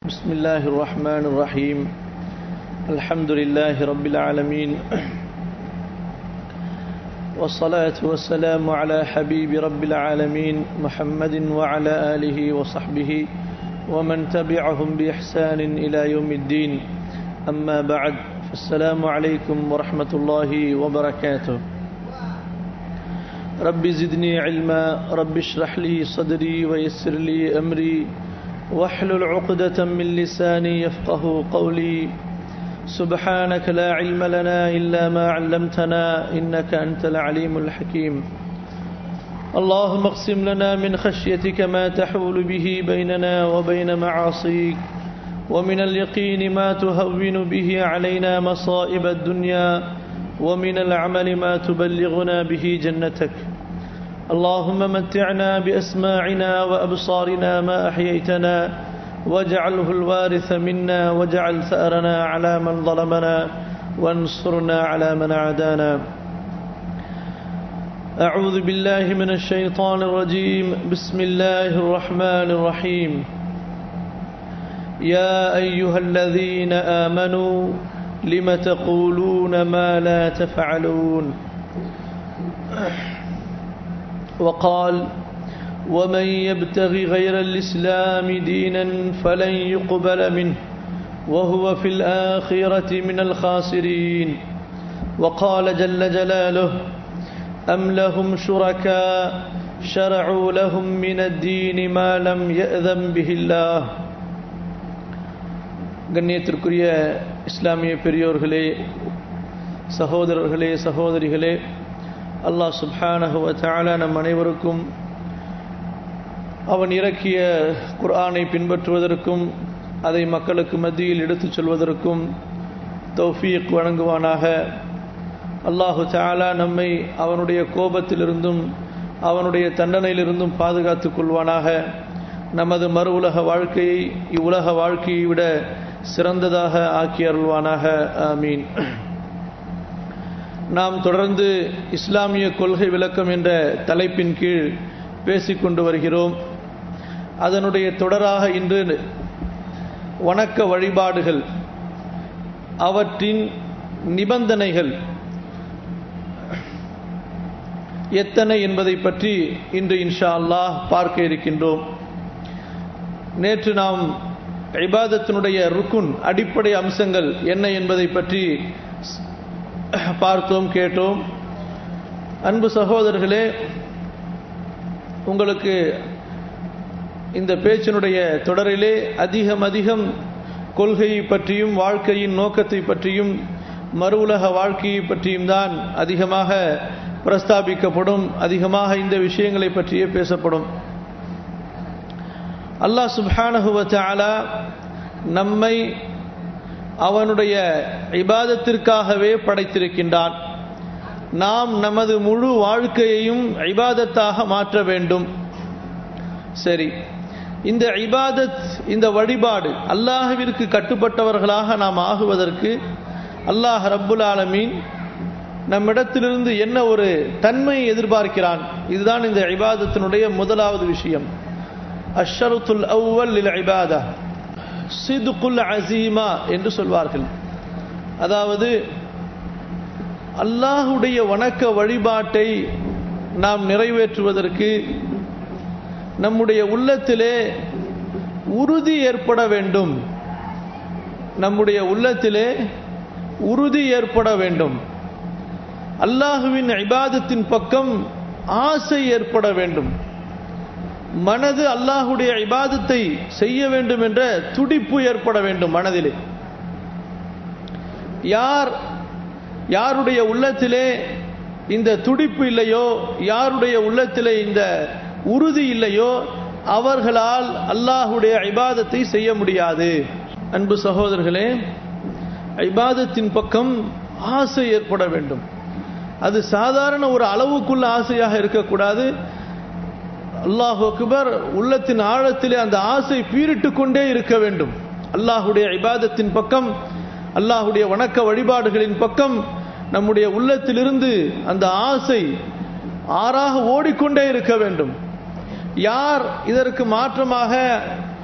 بسم الله الرحمن الرحيم الحمد لله رب العالمين والصلاة والسلام على حبيب رب العالمين محمد وعلى آله وصحبه ومن تبعهم بإحسان إلى يوم الدين أما بعد فالسلام عليكم ورحمة الله وبركاته رب زدني علما رب اشرح لي صدري ويسر لي أمري واحلل عقدة من لساني يفقه قولي سبحانك لا علم لنا إلا ما علمتنا إنك أنت العليم الحكيم اللهم اقسم لنا من خشيتك ما تحول به بيننا وبين معاصيك ومن اليقين ما تهون به علينا مصائب الدنيا ومن العمل ما تبلغنا به جنتك اللهم متعنا بأسماعنا وأبصارنا ما أحييتنا واجعله الوارث منا واجعل ثأرنا على من ظلمنا وانصرنا على من عادانا أعوذ بالله من الشيطان الرجيم بسم الله الرحمن الرحيم يا أيها الذين آمنوا لم تقولون ما لا تفعلون وقال ومن يبتغي غير الإسلام دينا فلن يقبل منه وهو في الآخرة من الخاسرين وقال جل جلاله أم لهم شركاء شرعوا لهم من الدين ما لم يأذن به الله கண்ணியத்திற்குரிய இஸ்லாமிய பெரியோர்களே சகோதரர்களே சகோதரிகளே அல்லாஹ் சுப்ஹானஹுவ தாலா நம் அனைவருக்கும் அவன் இறக்கிய குர்ஆனை பின்பற்றுவதற்கும் அதை மக்களுக்கு மத்தியில் எடுத்துச் சொல்வதற்கும் தௌஃபீக் வழங்குவானாக அல்லாஹு தாலா நம்மை அவனுடைய கோபத்திலிருந்தும் அவனுடைய தண்டனையிலிருந்தும் பாதுகாத்துக் கொள்வானாக நமது மறு உலக வாழ்க்கையை இவ்வுலக வாழ்க்கையை விட சிறந்ததாக ஆக்கி அருள்வானாக ஆமீன் நாம் தொடர்ந்து இஸ்லாமிய கொள்கை விளக்கம் என்ற தலைப்பின் கீழ் பேசிக்கொண்டு வருகிறோம் அதனுடைய தொடராக இன்று வணக்க வழிபாடுகள் அவற்றின் நிபந்தனைகள் எத்தனை என்பதை பற்றி இன்று இன்ஷா அல்லாஹ் பார்க்க இருக்கின்றோம் நேற்று நாம் இபாதத்தினுடைய ருக்குன் அடிப்படை அம்சங்கள் என்ன என்பதை பற்றி பார்த்தோம் கேட்டோம் அன்பு சகோதரர்களே உங்களுக்கு இந்த பேச்சினுடைய தொடரிலே அதிகம் அதிகம் கொள்கையை பற்றியும் வாழ்க்கையின் நோக்கத்தை பற்றியும் மறு உலக வாழ்க்கையை பற்றியும் தான் அதிகமாக பிரஸ்தாபிக்கப்படும் அதிகமாக இந்த விஷயங்களை பற்றியே பேசப்படும் அல்லாஹ் சுப்ஹானஹுவ நம்மை அவனுடைய இபாதத்திற்காகவே படைத்திருக்கின்றான் நாம் நமது முழு வாழ்க்கையையும் இபாதத்தாக மாற்ற வேண்டும் சரி இந்த இபாதத் இந்த வழிபாடு அல்லாஹுவிற்கு கட்டுப்பட்டவர்களாக நாம் ஆகுவதற்கு அல்லாஹ் ரப்புல் ஆலமீன் நம்மிடத்திலிருந்து என்ன ஒரு தன்மையை எதிர்பார்க்கிறான் இதுதான் இந்த இபாதத்தினுடைய முதலாவது விஷயம் அஷருத்துல் அவ்வல் இபாதா சிதுக்குல் அசீமா என்று சொல்வார்கள் அதாவது அல்லாஹுடைய வணக்க வழிபாட்டை நாம் நிறைவேற்றுவதற்கு நம்முடைய உள்ளத்திலே உறுதி ஏற்பட வேண்டும் நம்முடைய உள்ளத்திலே உறுதி ஏற்பட வேண்டும் அல்லாஹுவின் இபாதத்தின் பக்கம் ஆசை ஏற்பட வேண்டும் மனது அல்லாஹுடைய இபாதத்தை செய்ய வேண்டும் என்ற துடிப்பு ஏற்பட வேண்டும் மனதிலே யார் யாருடைய உள்ளத்திலே இந்த துடிப்பு இல்லையோ யாருடைய உள்ளத்திலே இந்த உறுதி இல்லையோ அவர்களால் அல்லாஹுடைய ஐபாதத்தை செய்ய முடியாது அன்பு சகோதரர்களே ஐபாதத்தின் பக்கம் ஆசை ஏற்பட வேண்டும் அது சாதாரண ஒரு அளவுக்குள்ள ஆசையாக இருக்கக்கூடாது அல்லாஹ் அக்பர் உள்ளத்தின் ஆழத்திலே அந்த ஆசை பீரிட்டு கொண்டே இருக்க வேண்டும் அல்லாஹுடைய இபாதத்தின் பக்கம் அல்லாஹுடைய வணக்க வழிபாடுகளின் பக்கம் நம்முடைய உள்ளத்திலிருந்து அந்த ஆசை ஆறாக ஓடிக்கொண்டே இருக்க வேண்டும் யார் இதற்கு மாற்றமாக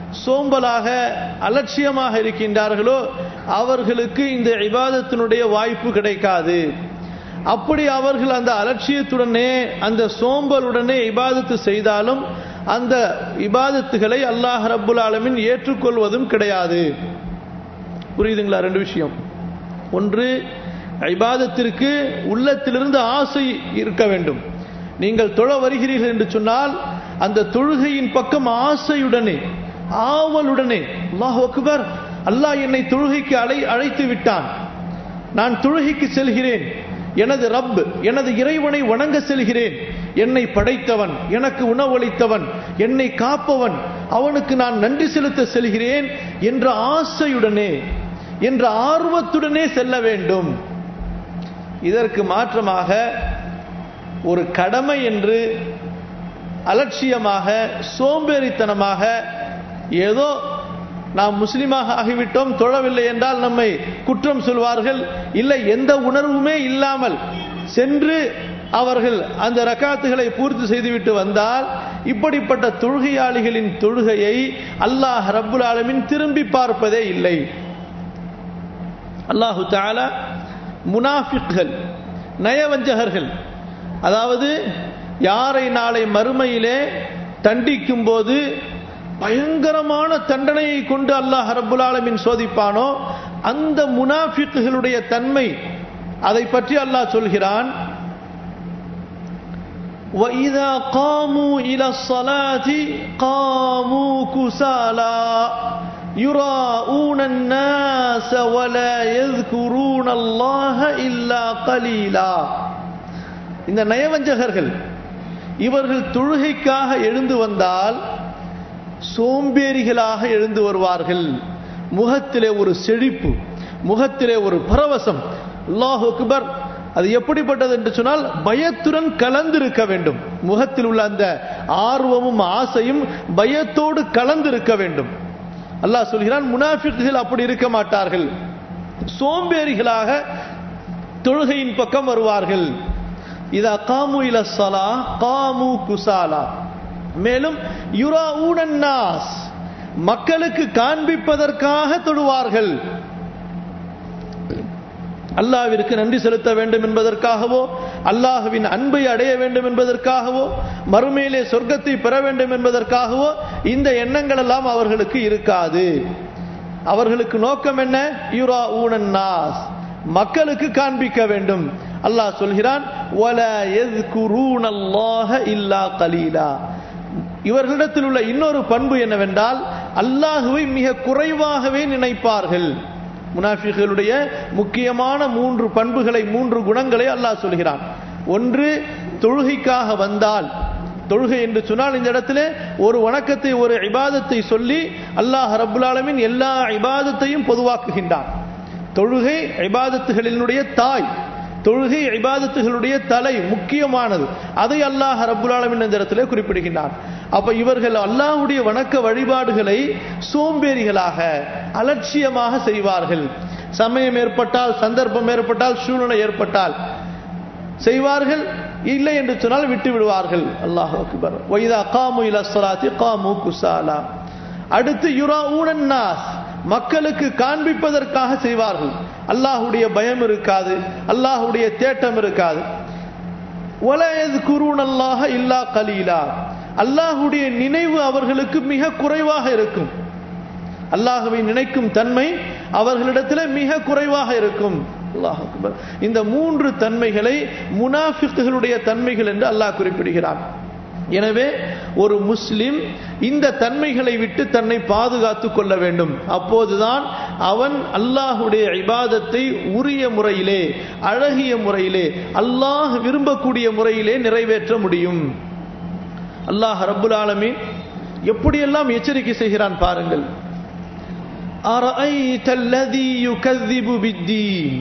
சோம்பலாக அலட்சியமாக இருக்கின்றார்களோ அவர்களுக்கு இந்த இபாதத்தினுடைய வாய்ப்பு கிடைக்காது அப்படி அவர்கள் அந்த அலட்சியத்துடனே அந்த சோம்பலுடனே இபாதத்து செய்தாலும் அந்த இபாதத்துகளை அல்லாஹ் ரப்புல் ஆலமின் ஏற்றுக்கொள்வதும் கிடையாது புரியுதுங்களா ரெண்டு விஷயம் ஒன்று இபாதத்திற்கு உள்ளத்திலிருந்து ஆசை இருக்க வேண்டும் நீங்கள் தொழ வருகிறீர்கள் என்று சொன்னால் அந்த தொழுகையின் பக்கம் ஆசையுடனே ஆவலுடனே அல்லாஹ் அக்பர் அல்லாஹ் என்னை தொழுகைக்கு அழை அழைத்து விட்டான் நான் தொழுகைக்கு செல்கிறேன் எனது ரப் எனது இறைவனை வணங்க செல்கிறேன் என்னை படைத்தவன் எனக்கு உணவளித்தவன் என்னை காப்பவன் அவனுக்கு நான் நன்றி செலுத்த செல்கிறேன் என்ற ஆசையுடனே என்ற ஆர்வத்துடனே செல்ல வேண்டும் இதற்கு மாற்றமாக ஒரு கடமை என்று அலட்சியமாக சோம்பேறித்தனமாக ஏதோ நாம் முஸ்லிமாக ஆகிவிட்டோம் தொழவில்லை என்றால் நம்மை குற்றம் சொல்வார்கள் இல்லை எந்த உணர்வுமே இல்லாமல் சென்று அவர்கள் அந்த ரக்காத்துகளை பூர்த்தி செய்துவிட்டு வந்தால் இப்படிப்பட்ட தொழுகையாளிகளின் தொழுகையை அல்லாஹ் ரப்புல் ஆலமின் திரும்பி பார்ப்பதே இல்லை அல்லாஹு தாலா முனாஃபிக்கள் நயவஞ்சகர்கள் அதாவது யாரை நாளை மறுமையிலே தண்டிக்கும் போது பயங்கரமான தண்டனையை கொண்டு அல்லாஹ் ரப்புல் ஆலமின் சோதிப்பானோ அந்த முனாஃபிக்குகளுடைய தன்மை அதை பற்றி அல்லாஹ் சொல்கிறான் وَإِذَا قَامُوا إِلَى الصَّلَاةِ قَامُوا كُسَالَى يُرَاءُونَ النَّاسَ وَلَا يَذْكُرُونَ اللَّهَ إِلَّا قَلِيلًا இந்த நயவஞ்சகர்கள் இவர்கள் தொழுகைக்காக எழுந்து வந்தால் சோம்பேறிகளாக எழுந்து வருவார்கள் முகத்திலே ஒரு செழிப்பு முகத்திலே ஒரு பரவசம் அல்லாஹ் அக்பர் அது எப்படிப்பட்டது என்று சொன்னால் பயத்துடன் கலந்திருக்க வேண்டும் முகத்தில் உள்ள அந்த ஆர்வமும் ஆசையும் பயத்தோடு கலந்திருக்க வேண்டும் அல்லாஹ் சொல்கிறான் முனாஃபிக்குகள் அப்படி இருக்க மாட்டார்கள் சோம்பேறிகளாக தொழுகையின் பக்கம் வருவார்கள் இதா காமு இல சலா காமு குசாலா மேலும் யுரா ஊனன்னாஸ் மக்களுக்கு காண்பிப்பதற்காக தொழுவார்கள் அல்லாவிற்கு நன்றி செலுத்த வேண்டும் என்பதற்காகவோ அல்லாஹுவின் அன்பை அடைய வேண்டும் என்பதற்காகவோ மறுமையிலே சொர்க்கத்தை பெற வேண்டும் என்பதற்காகவோ இந்த எண்ணங்கள் எல்லாம் அவர்களுக்கு இருக்காது அவர்களுக்கு நோக்கம் என்ன யுரா ஊனன்னாஸ் மக்களுக்கு காண்பிக்க வேண்டும் அல்லாஹ் சொல்கிறான் இல்லா கலீலா இவர்களிடத்தில் உள்ள இன்னொரு பண்பு என்னவென்றால் அல்லாஹுவை மிக குறைவாகவே நினைப்பார்கள் முனாஃபிகளுடைய முக்கியமான மூன்று பண்புகளை மூன்று குணங்களை அல்லாஹ் சொல்கிறான் ஒன்று தொழுகைக்காக வந்தால் தொழுகை என்று சொன்னால் இந்த இடத்துல ஒரு வணக்கத்தை ஒரு இபாதத்தை சொல்லி அல்லாஹ் ரபுல் ஆலமின் எல்லா இபாதத்தையும் பொதுவாக்குகின்றான் தொழுகை இபாதத்துகளினுடைய தாய் தொழுகை இபாதத்துகளுடைய தலை முக்கியமானது அதை அல்லாஹ் ரபுல் ஆலமின் இந்த இடத்துல குறிப்பிடுகின்றான் அப்ப இவர்கள் அல்லாஹுடைய வணக்க வழிபாடுகளை சோம்பேறிகளாக அலட்சியமாக செய்வார்கள் சமயம் ஏற்பட்டால் சந்தர்ப்பம் ஏற்பட்டால் சூழ்நிலை ஏற்பட்டால் செய்வார்கள் இல்லை என்று சொன்னால் விட்டு விடுவார்கள் அல்லாஹ் அக்பர் வைதா காமு இல சலாத்தி காமு குசாலா அடுத்து யுரா ஊனன்னாஸ் மக்களுக்கு காண்பிப்பதற்காக செய்வார்கள் அல்லாஹுடைய பயம் இருக்காது அல்லாஹுடைய தேட்டம் இருக்காது ஒலயது குருன் அல்லாஹ இல்லா கலீலா அல்லாஹுடைய நினைவு அவர்களுக்கு மிக குறைவாக இருக்கும் அல்லாஹுவை நினைக்கும் தன்மை அவர்களிடத்தில் மிக குறைவாக இருக்கும் அல்லாஹ் அக்பர் இந்த மூன்று தன்மைகளை முனாஃபிக்குகளுடைய தன்மைகள் என்று அல்லாஹ் குறிப்பிடுகிறான் எனவே ஒரு முஸ்லிம் இந்த தன்மைகளை விட்டு தன்னை பாதுகாத்துக் கொள்ள வேண்டும் அப்போதுதான் அவன் அல்லாஹுடைய இபாதத்தை உரிய முறையிலே அழகிய முறையிலே அல்லாஹ் விரும்பக்கூடிய முறையிலே நிறைவேற்ற முடியும் அல்லாஹ் ரப்புல் ஆலமீன் எப்படியெல்லாம் எச்சரிக்கை செய்கிறான் பாருங்கள் أرأيت الذي يكذب بالدين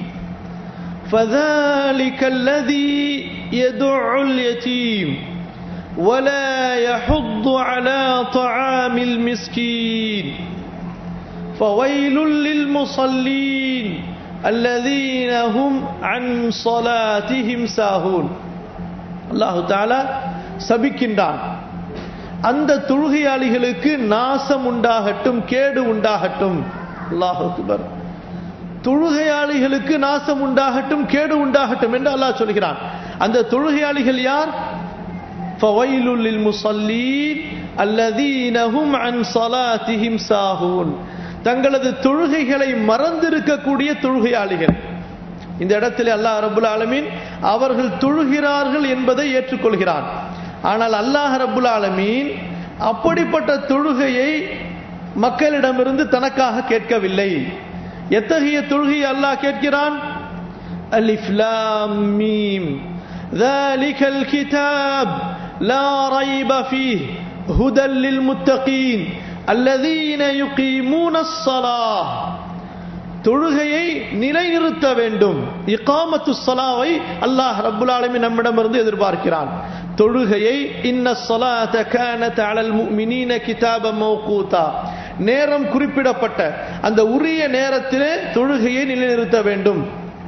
فذلك الذي يدع اليتيم ولا يحض على طعام المسكين فويل للمصلين الذين هم عن صلاتهم ساهون الله تعالى சபிக்கின்றான் அந்த தொழுகையாளிகளுக்கு நாசம் உண்டாகட்டும் கேடு உண்டாகட்டும் அல்லாஹ் அக்பர் தொழுகையாளிகளுக்கு நாசம் உண்டாகட்டும் கேடு உண்டாகட்டும் என்று அல்லாஹ் சொல்கிறான் அந்த தொழுகையாளிகள் யார் فَوَيْلٌ لِلْمُصَلِّينَ الَّذِينَ هُمْ عَنْ صَلَاتِهِمْ سَاهُونَ தங்களது தொழுகைகளை மறந்திருக்கக்கூடிய தொழுகையாளிகள் இந்த இடத்தில் அல்லாஹ் ரபுல் ஆலமீன் அவர்கள் தொழுகிறார்கள் என்பதை ஏற்றுக்கொள்கிறான் ஆனால் அல்லாஹ் ரபுல் ஆலமீன் அப்படிப்பட்ட தொழுகையை மக்களிடமிருந்து தனக்காக கேட்கவில்லை எத்தகைய தொழுகை அல்லாஹ் கேட்கிறான் அலிஃப் லாம் மீம் ذلك الكتاب لا ريب فيه هدى للمتقين الذين يقيمون الصلاة தொழுகையை நிலைநிறுத்த வேண்டும் இகாமத்து சலாவை அல்லாஹ் ரப்புல் ஆலமீன் நம்மிடமிருந்து எதிர்பார்க்கிறான் தொழுகையை இன்ன ஸலாத கானத் அலல் முஃமினீன கிதாபம் மௌகூதா நேரம் குறிப்பிடப்பட்ட அந்த உரிய நேரத்திலே தொழுகையை நிலைநிறுத்த வேண்டும்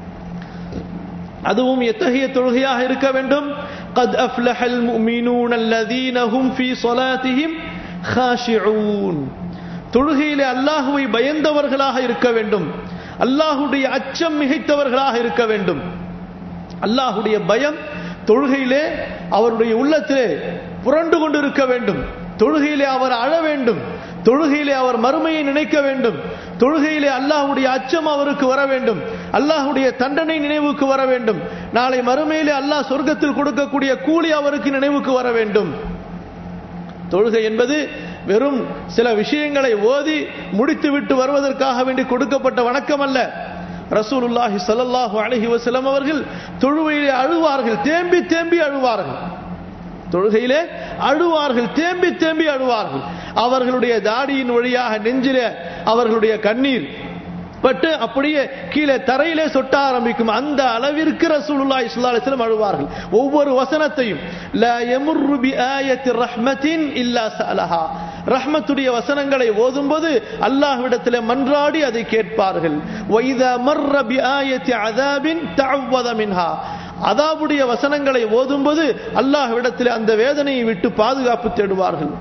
அதுவும் எத்தகைய தொழுகையாக இருக்க வேண்டும் قد أفلح المؤمنون الذين هم في صلاتهم خاشعون தொழுகையிலே அல்லாஹுவை பயந்தவர்களாக இருக்க வேண்டும் அல்லாஹுடைய அச்சம் மிகைத்தவர்களாக இருக்க வேண்டும் அல்லாஹுடைய பயம் தொழுகையிலே அவருடைய உள்ளத்திலே புரண்டு கொண்டு இருக்க வேண்டும் தொழுகையிலே அவர் அழ வேண்டும் தொழுகையிலே அவர் மறுமையை நினைக்க வேண்டும் தொழுகையிலே அல்லாஹுடைய அச்சம் அவருக்கு வர வேண்டும் அல்லாஹுடைய தண்டனை நினைவுக்கு வர வேண்டும் நாளை மறுமையிலே அல்லாஹ் சொர்க்கத்தில் கொடுக்கக்கூடிய கூலி அவருக்கு நினைவுக்கு வர வேண்டும் தொழுகை என்பது வெறும் சில விஷயங்களை ஓதி முடித்துவிட்டு வருவதற்காக வேண்டி கொடுக்கப்பட்ட வணக்கம் அல்ல ரசூலுல்லாஹி ஸல்லல்லாஹு அலைஹி வஸல்லம் அவர்கள் தொழுகையிலே அழுவார்கள் தேம்பி தேம்பி அழுவார்கள் தொழுகையிலே அழுவார்கள் தேம்பி தேம்பி அழுவார்கள் அவர்களுடைய தாடியின் வழியாக நெஞ்சிலே அவர்களுடைய கண்ணீர் பட்டு அப்படியே கீழே தரையிலே சொட்ட ஆரம்பிக்கும் அந்த அளவிற்கு ரசூலுல்லாஹி ஸல்லல்லாஹு அலைஹி வஸல்லம் அழுவார்கள் ஒவ்வொரு வசனத்தையும் லா யமுர்ரு பி ஆயத்தி ரஹ்மத்தின் இல்லா சலஹா ரஹ்மத்துடைய வசனங்களை ஓதும்போது அல்லாஹ்விடத்தில் மன்றாடி அதை கேட்பார்கள் வைதா மர்ர பி ஆயத்தி அதாபின் தஅவ்வத மின்ஹா அதாவுடைய வசனங்களை ஓதும்போது அல்லாஹ்விடத்தில் அந்த வேதனையை விட்டு பாதுகாப்பு தேடுவார்கள்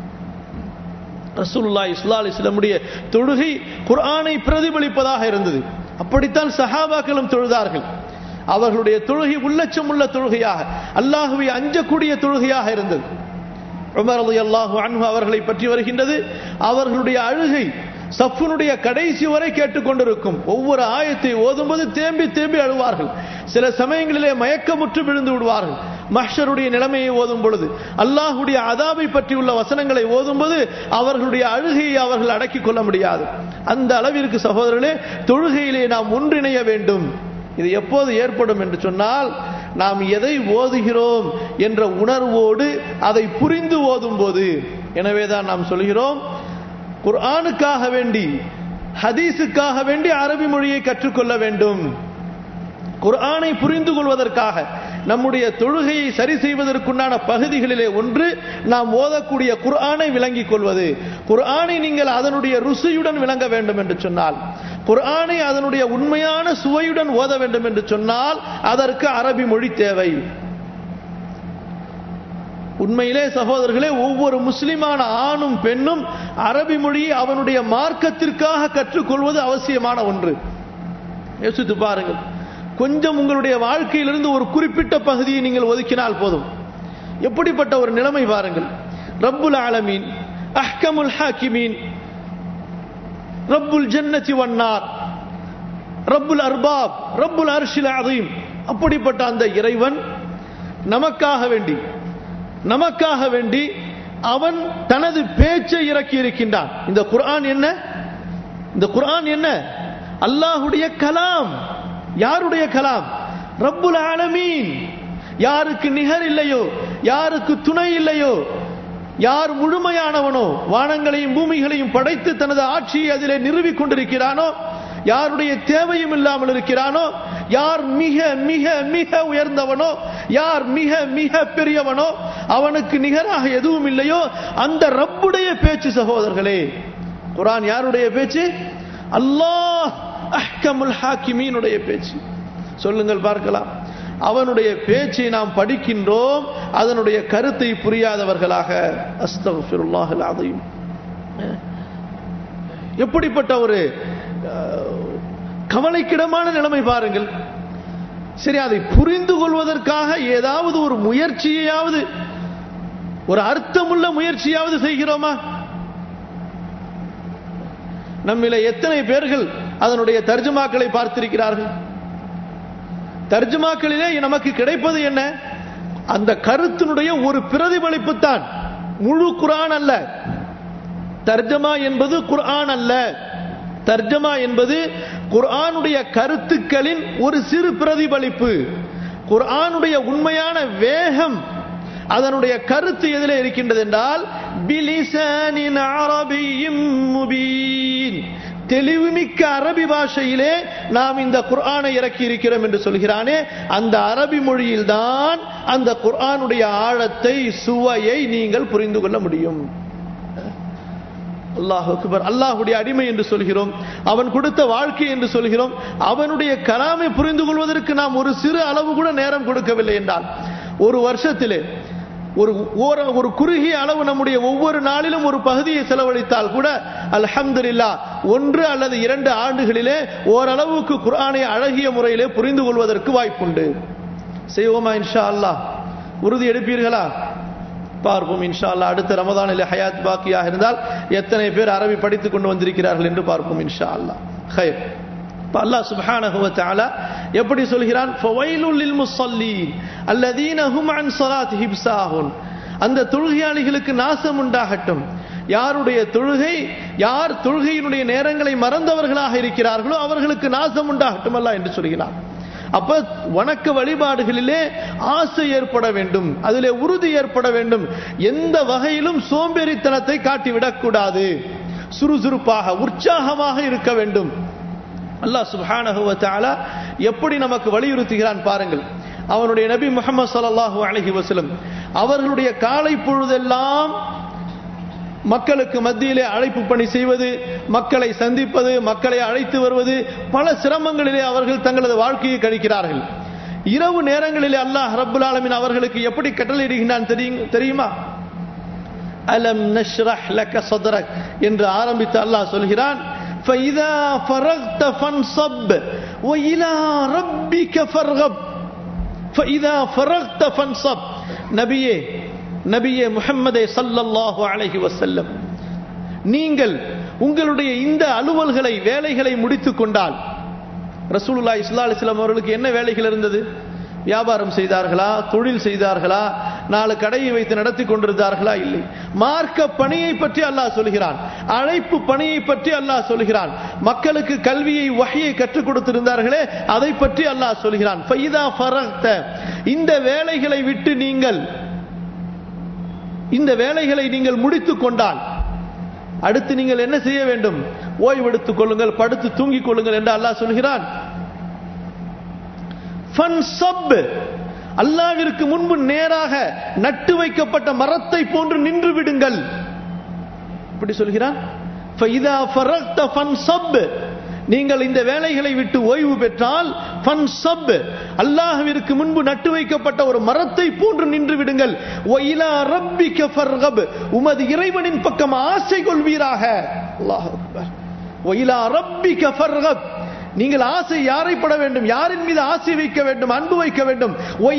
ரசூலுல்லா இஸ்லா அலிஸ்லமுடைய தொழுகை குர்ஆனை பிரதிபலிப்பதாக இருந்தது அப்படித்தான் சஹாபாக்களும் தொழுதார்கள் அவர்களுடைய தொழுகை உள்ளச்சம் உள்ள தொழுகையாக அல்லாஹுவை அஞ்சக்கூடிய தொழுகையாக இருந்தது உமர் அல்லாஹு அன்ஹு அவர்களை பற்றி வருகின்றது அவர்களுடைய அழுகை சஃபுனுடைய கடைசி வரை கேட்டுக்கொண்டிருக்கும் ஒவ்வொரு ஆயத்தை ஓதும்போது தேம்பி தேம்பி அழுவார்கள் சில சமயங்களிலே மயக்கமுற்று விழுந்து விடுவார்கள் மஹ்ஷருடைய நிலைமையை ஓதும் பொழுது அல்லாஹுடைய அதாபை பற்றியுள்ள வசனங்களை ஓதும்போது அவர்களுடைய அழுகையை அவர்கள் அடக்கிக் கொள்ள முடியாது அந்த அளவிற்கு சகோதரர்களே தொழுகையிலே நாம் ஒன்றிணைய வேண்டும் இது எப்போது ஏற்படும் என்று சொன்னால் நாம் எதை ஓதுகிறோம் என்ற உணர்வோடு அதை புரிந்து ஓதும் போது எனவேதான் நாம் சொல்கிறோம் குர்ஆனுக்காக வேண்டி ஹதீஸுக்காக வேண்டி அரபி மொழியை கற்றுக்கொள்ள வேண்டும் குர்ஆனை புரிந்து கொள்வதற்காக நம்முடைய தொழுகையை சரி செய்வதற்குண்டான பகுதிகளிலே ஒன்று நாம் ஓதக்கூடிய குர்ஆனை விளங்கிக் கொள்வது குர்ஆனை நீங்கள் அதனுடைய ருசியுடன் விளங்க வேண்டும் என்று சொன்னால் குர்ஆனை அதனுடைய உண்மையான சுவையுடன் ஓத வேண்டும் என்று சொன்னால் அதற்கு அரபி மொழி தேவை உண்மையிலே சகோதரர்களே ஒவ்வொரு முஸ்லிமான ஆணும் பெண்ணும் அரபி மொழியை அவனுடைய மார்க்கத்திற்காக கற்றுக்கொள்வது அவசியமான ஒன்று யோசித்து பாருங்கள் கொஞ்சம் உங்களுடைய வாழ்க்கையிலிருந்து ஒரு குறிப்பிட்ட பகுதியை நீங்கள் ஒதுக்கினால் போதும் எப்படிப்பட்ட ஒரு நிலைமை பாருங்கள் ரப்புல் ஆலமீன் அஹ்கமுல் ஹாக்கிமீன் ரப்புல் ஜன்னதி வன்னார் ரப்புல் அர்பாப் ரப்புல் அர்ஷில் அதீம் அப்படிப்பட்ட அந்த இறைவன் நமக்காக வேண்டி நமக்காக வேண்டி அவன் தனது பேச்சை இறக்கி இருக்கின்றான் இந்த குர்ஆன் என்ன இந்த குர்ஆன் என்ன அல்லாஹுடைய கலாம் யாருடைய கலாம் ரப்புல் ஆலமீன் யாருக்கு நிகர் இல்லையோ யாருக்கு துணை இல்லையோ யார் முழுமையானவனோ வானங்களையும் பூமிகளையும் படைத்து தனது ஆட்சியை அதிலே நிறுவிக் கொண்டிருக்கிறானோ யாருடைய தேவையும் இல்லாமல் இருக்கிறானோ யார் மிக மிக மிக உயர்ந்தவனோ யார் மிக மிக பெரியவனோ அவனுக்கு நிகராக எதுவும் இல்லையோ அந்த ரப்புடைய பேச்சு சகோதரர்களே குரான் யாருடைய பேச்சு அல்லாஹ் அஹ்கமுல் ஹாக்கிமீனுடைய பேச்சு சொல்லுங்கள் பார்க்கலாம் அவனுடைய பேச்சை நாம் படிக்கின்றோம் அதனுடைய கருத்தை புரியாதவர்களாக அஸ்தகுல்லாஹல் அதையும் எப்படிப்பட்ட ஒரு கவலைக்கிடமான நிலைமை பாருங்கள் சரி அதை புரிந்து கொள்வதற்காக ஏதாவது ஒரு முயற்சியையாவது ஒரு அர்த்தமுள்ள முயற்சியாவது செய்கிறோமா நம்மில எத்தனை பேர்கள் அதனுடைய தர்ஜுமாக்களை பார்த்திருக்கிறார்கள் தர்ஜுமாக்களிலே நமக்கு கிடைப்பது என்ன அந்த கருத்தினுடைய ஒரு பிரதிபலிப்பு தான் முழு குரான் அல்ல தர்ஜமா என்பது குர்ஆன் அல்ல தர்ஜமா என்பது குர்ஆனுடைய கருத்துக்களின் ஒரு சிறு பிரதிபலிப்பு குர்ஆனுடைய உண்மையான வேகம் அதனுடைய கருத்து எதிலே இருக்கின்றது என்றால் பிலிசானின் அரபியும் முபீன் தெளிவுமிக்க அரபி பாஷையிலே நாம் இந்த குர்ஆனை இறக்கி இருக்கிறோம் என்று சொல்கிறானே அந்த அரபி மொழியில்தான் அந்த குர்ஆனுடைய ஆழத்தை சுவையை நீங்கள் புரிந்து கொள்ள முடியும் அல்லாஹ் அக்பர் அல்லாஹுடைய அடிமை என்று சொல்கிறோம் அவன் கொடுத்த வாழ்க்கை என்று சொல்கிறோம் அவனுடைய கலாமை புரிந்து கொள்வதற்கு நாம் ஒரு சிறு அளவு கூட நேரம் கொடுக்கவில்லை என்றால் ஒரு வருஷத்திலே ஒரு ஒரு குறுகிய அளவு நம்முடைய ஒவ்வொரு நாளிலும் ஒரு பகுதியை செலவழித்தால் கூட அல்ஹம்துலில்லா ஒன்று அல்லது இரண்டு ஆண்டுகளிலே ஓரளவுக்கு குர்ஆனை அழகிய முறையிலே புரிந்து கொள்வதற்கு வாய்ப்புண்டு செய்வோமா இன்ஷா அல்லாஹ் உறுதி எடுப்பீர்களா பார்ப்போம் இன்ஷா அல்லா அடுத்த ரமதானில் ஹயாத் பாக்கியாக இருந்தால் எத்தனை பேர் அரபி படித்துக் கொண்டு வந்திருக்கிறார்கள் என்று பார்ப்போம் இன்ஷா அல்லா ஹயர் அல்லாஹ் சுப்ஹானஹு வ தஆலா எப்படி சொல்கிறான் ஃபவைலுல் லில் முஸல்லீன் அல்லதீன ஹும் அன் ஸலாத்திஹிம் சாஹுன் அந்த தொழுகையாளிகளுக்கு நாசம் உண்டாகட்டும் யாருடைய தொழுகை யார் தொழுகையினுடைய நேரங்களை மறந்தவர்களாக இருக்கிறார்களோ அவர்களுக்கு நாசம் உண்டாகட்டும் அல்ல என்று சொல்கிறான் அப்ப வணக்க வழிபாடுகளிலே ஆசை ஏற்பட வேண்டும் அதிலே உறுதி ஏற்பட வேண்டும் எந்த வகையிலும் சோம்பேறித்தனத்தை காட்டிவிடக் கூடாது சுறுசுறுப்பாக உற்சாகமாக இருக்க வேண்டும் அல்லாஹ் சுப்ஹானஹு வ தஆலா எப்படி நமக்கு வலியுறுத்துகிறான் பாருங்கள் அவனுடைய நபி முகமது ஸல்லல்லாஹு அலைஹி வஸல்லம் அவர்களுடைய காலை பொழுதெல்லாம் மக்களுக்கு மத்தியிலே அழைப்பு பணி செய்வது மக்களை சந்திப்பது மக்களை அழைத்து வருவது பல சிரமங்களிலே அவர்கள் தங்களது வாழ்க்கையை கழிக்கிறார்கள் இரவு நேரங்களிலே அல்லாஹ் ரப்புல் ஆலமின் அவர்களுக்கு எப்படி கட்டளையிடுகிறான் தெரியுமா அலம் நஷ்ரஹ் லக சதரக் என்று ஆரம்பித்து அல்லாஹ் சொல்கிறான் فإذا فرغت فانصب وإلى ربك فارغب فإذا فرغت فانصب நபியே நபியே முஹம்மதே சல்லல்லாஹு அலைஹி வசல்லம் நீங்கள் உங்களுடைய இந்த அலுவல்களை வேலைகளை முடித்துக் கொண்டால் ரசூலுல்லா இஸ்லா அலிஸ்லாம் அவர்களுக்கு என்ன வேலைகள் இருந்தது வியாபாரம் செய்தார்களா தொழில் செய்தார்களா நாலு கடையை வைத்து நடத்தி கொண்டிருந்தார்களா இல்லை மார்க்க பணியை பற்றி அல்லாஹ் சொல்கிறான் அழைப்பு பணியை பற்றி அல்லாஹ் சொல்கிறான் மக்களுக்கு கல்வியை வகையை கற்றுக் கொடுத்திருந்தார்களே அதை பற்றி அல்லாஹ் சொல்கிறான் இந்த வேலைகளை விட்டு நீங்கள் இந்த வேலைகளை நீங்கள் முடித்துக் கொண்டால் அடுத்து நீங்கள் என்ன செய்ய வேண்டும் ஓய்வெடுத்துக் கொள்ளுங்கள் படுத்து தூங்கிக் கொள்ளுங்கள் என்று அல்லாஹ் சொல்கிறான் அல்லாவிற்கு முன்பு நேராக நட்டு வைக்கப்பட்ட மரத்தை போன்று நின்று விடுங்கள் இப்படி சொல்கிறான் நீங்கள் இந்த வேலைகளை விட்டு ஓய்வு பெற்றால் அல்லாஹுவிற்கு முன்பு நட்டு வைக்கப்பட்ட ஒரு மரத்தை போன்று நின்று விடுங்கள் உமது இறைவனின் பக்கம் ஆசை கொள்வீராக நீங்கள் ஆசை யாரை பட வேண்டும் யாரின் மீது ஆசை வைக்க வேண்டும் அன்பு வைக்க வேண்டும்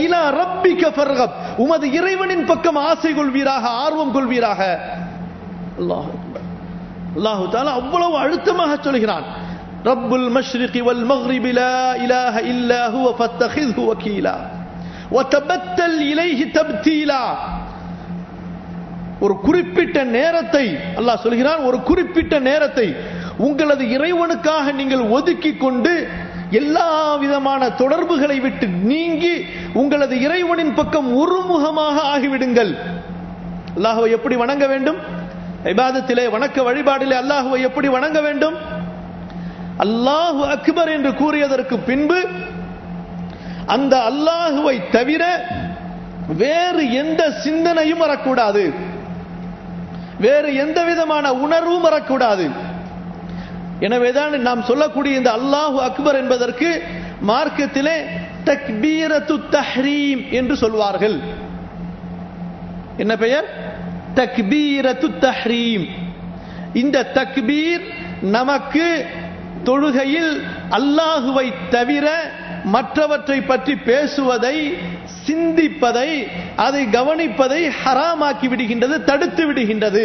உமது இறைவனின் பக்கம் ஆசை கொள்வீராக ஆர்வம் கொள்வீராக அல்லாஹு அல்லாஹு தாலா அவ்வளவு அழுத்தமாக சொல்கிறான் رب المشرق والمغرب لا إله إلا هو فاتخذه وكيلا وتبتل إليه تبتيلا ஒரு குறிப்பிட்ட நேரத்தை அல்லாஹ் சொல்கிறான் ஒரு குறிப்பிட்ட நேரத்தை உங்களது இறைவனுக்காக நீங்கள் ஒதுக்கி கொண்டு எல்லா விதமான தொடர்புகளை விட்டு நீங்கி உங்களது இறைவனின் பக்கம் ஒருமுகமாக ஆகிவிடுங்கள் அல்லாஹுவை எப்படி வணங்க வேண்டும் இபாதத்திலே வணக்க வழிபாடிலே அல்லாஹுவை எப்படி வணங்க வேண்டும் அல்லாஹு அக்பர் என்று கூறியதற்கு பின்பு அந்த அல்லாஹுவை தவிர வேறு எந்த சிந்தனையும் வரக்கூடாது வேறு எந்த விதமான உணர்வும் வரக்கூடாது எனவேதான் நாம் சொல்லக்கூடிய இந்த அல்லாஹு அக்பர் என்பதற்கு மார்க்கத்திலே தக்பீரத்து தஹ்ரீம் என்று சொல்வார்கள் என்ன பெயர் தக்பீரத்து தஹ்ரீம் இந்த தக்பீர் நமக்கு தொழுகையில் அல்லாஹுவை தவிர மற்றவற்றை பற்றி பேசுவதை சிந்திப்பதை அதை கவனிப்பதை ஹராமாக்கி விடுகின்றது தடுத்து விடுகின்றது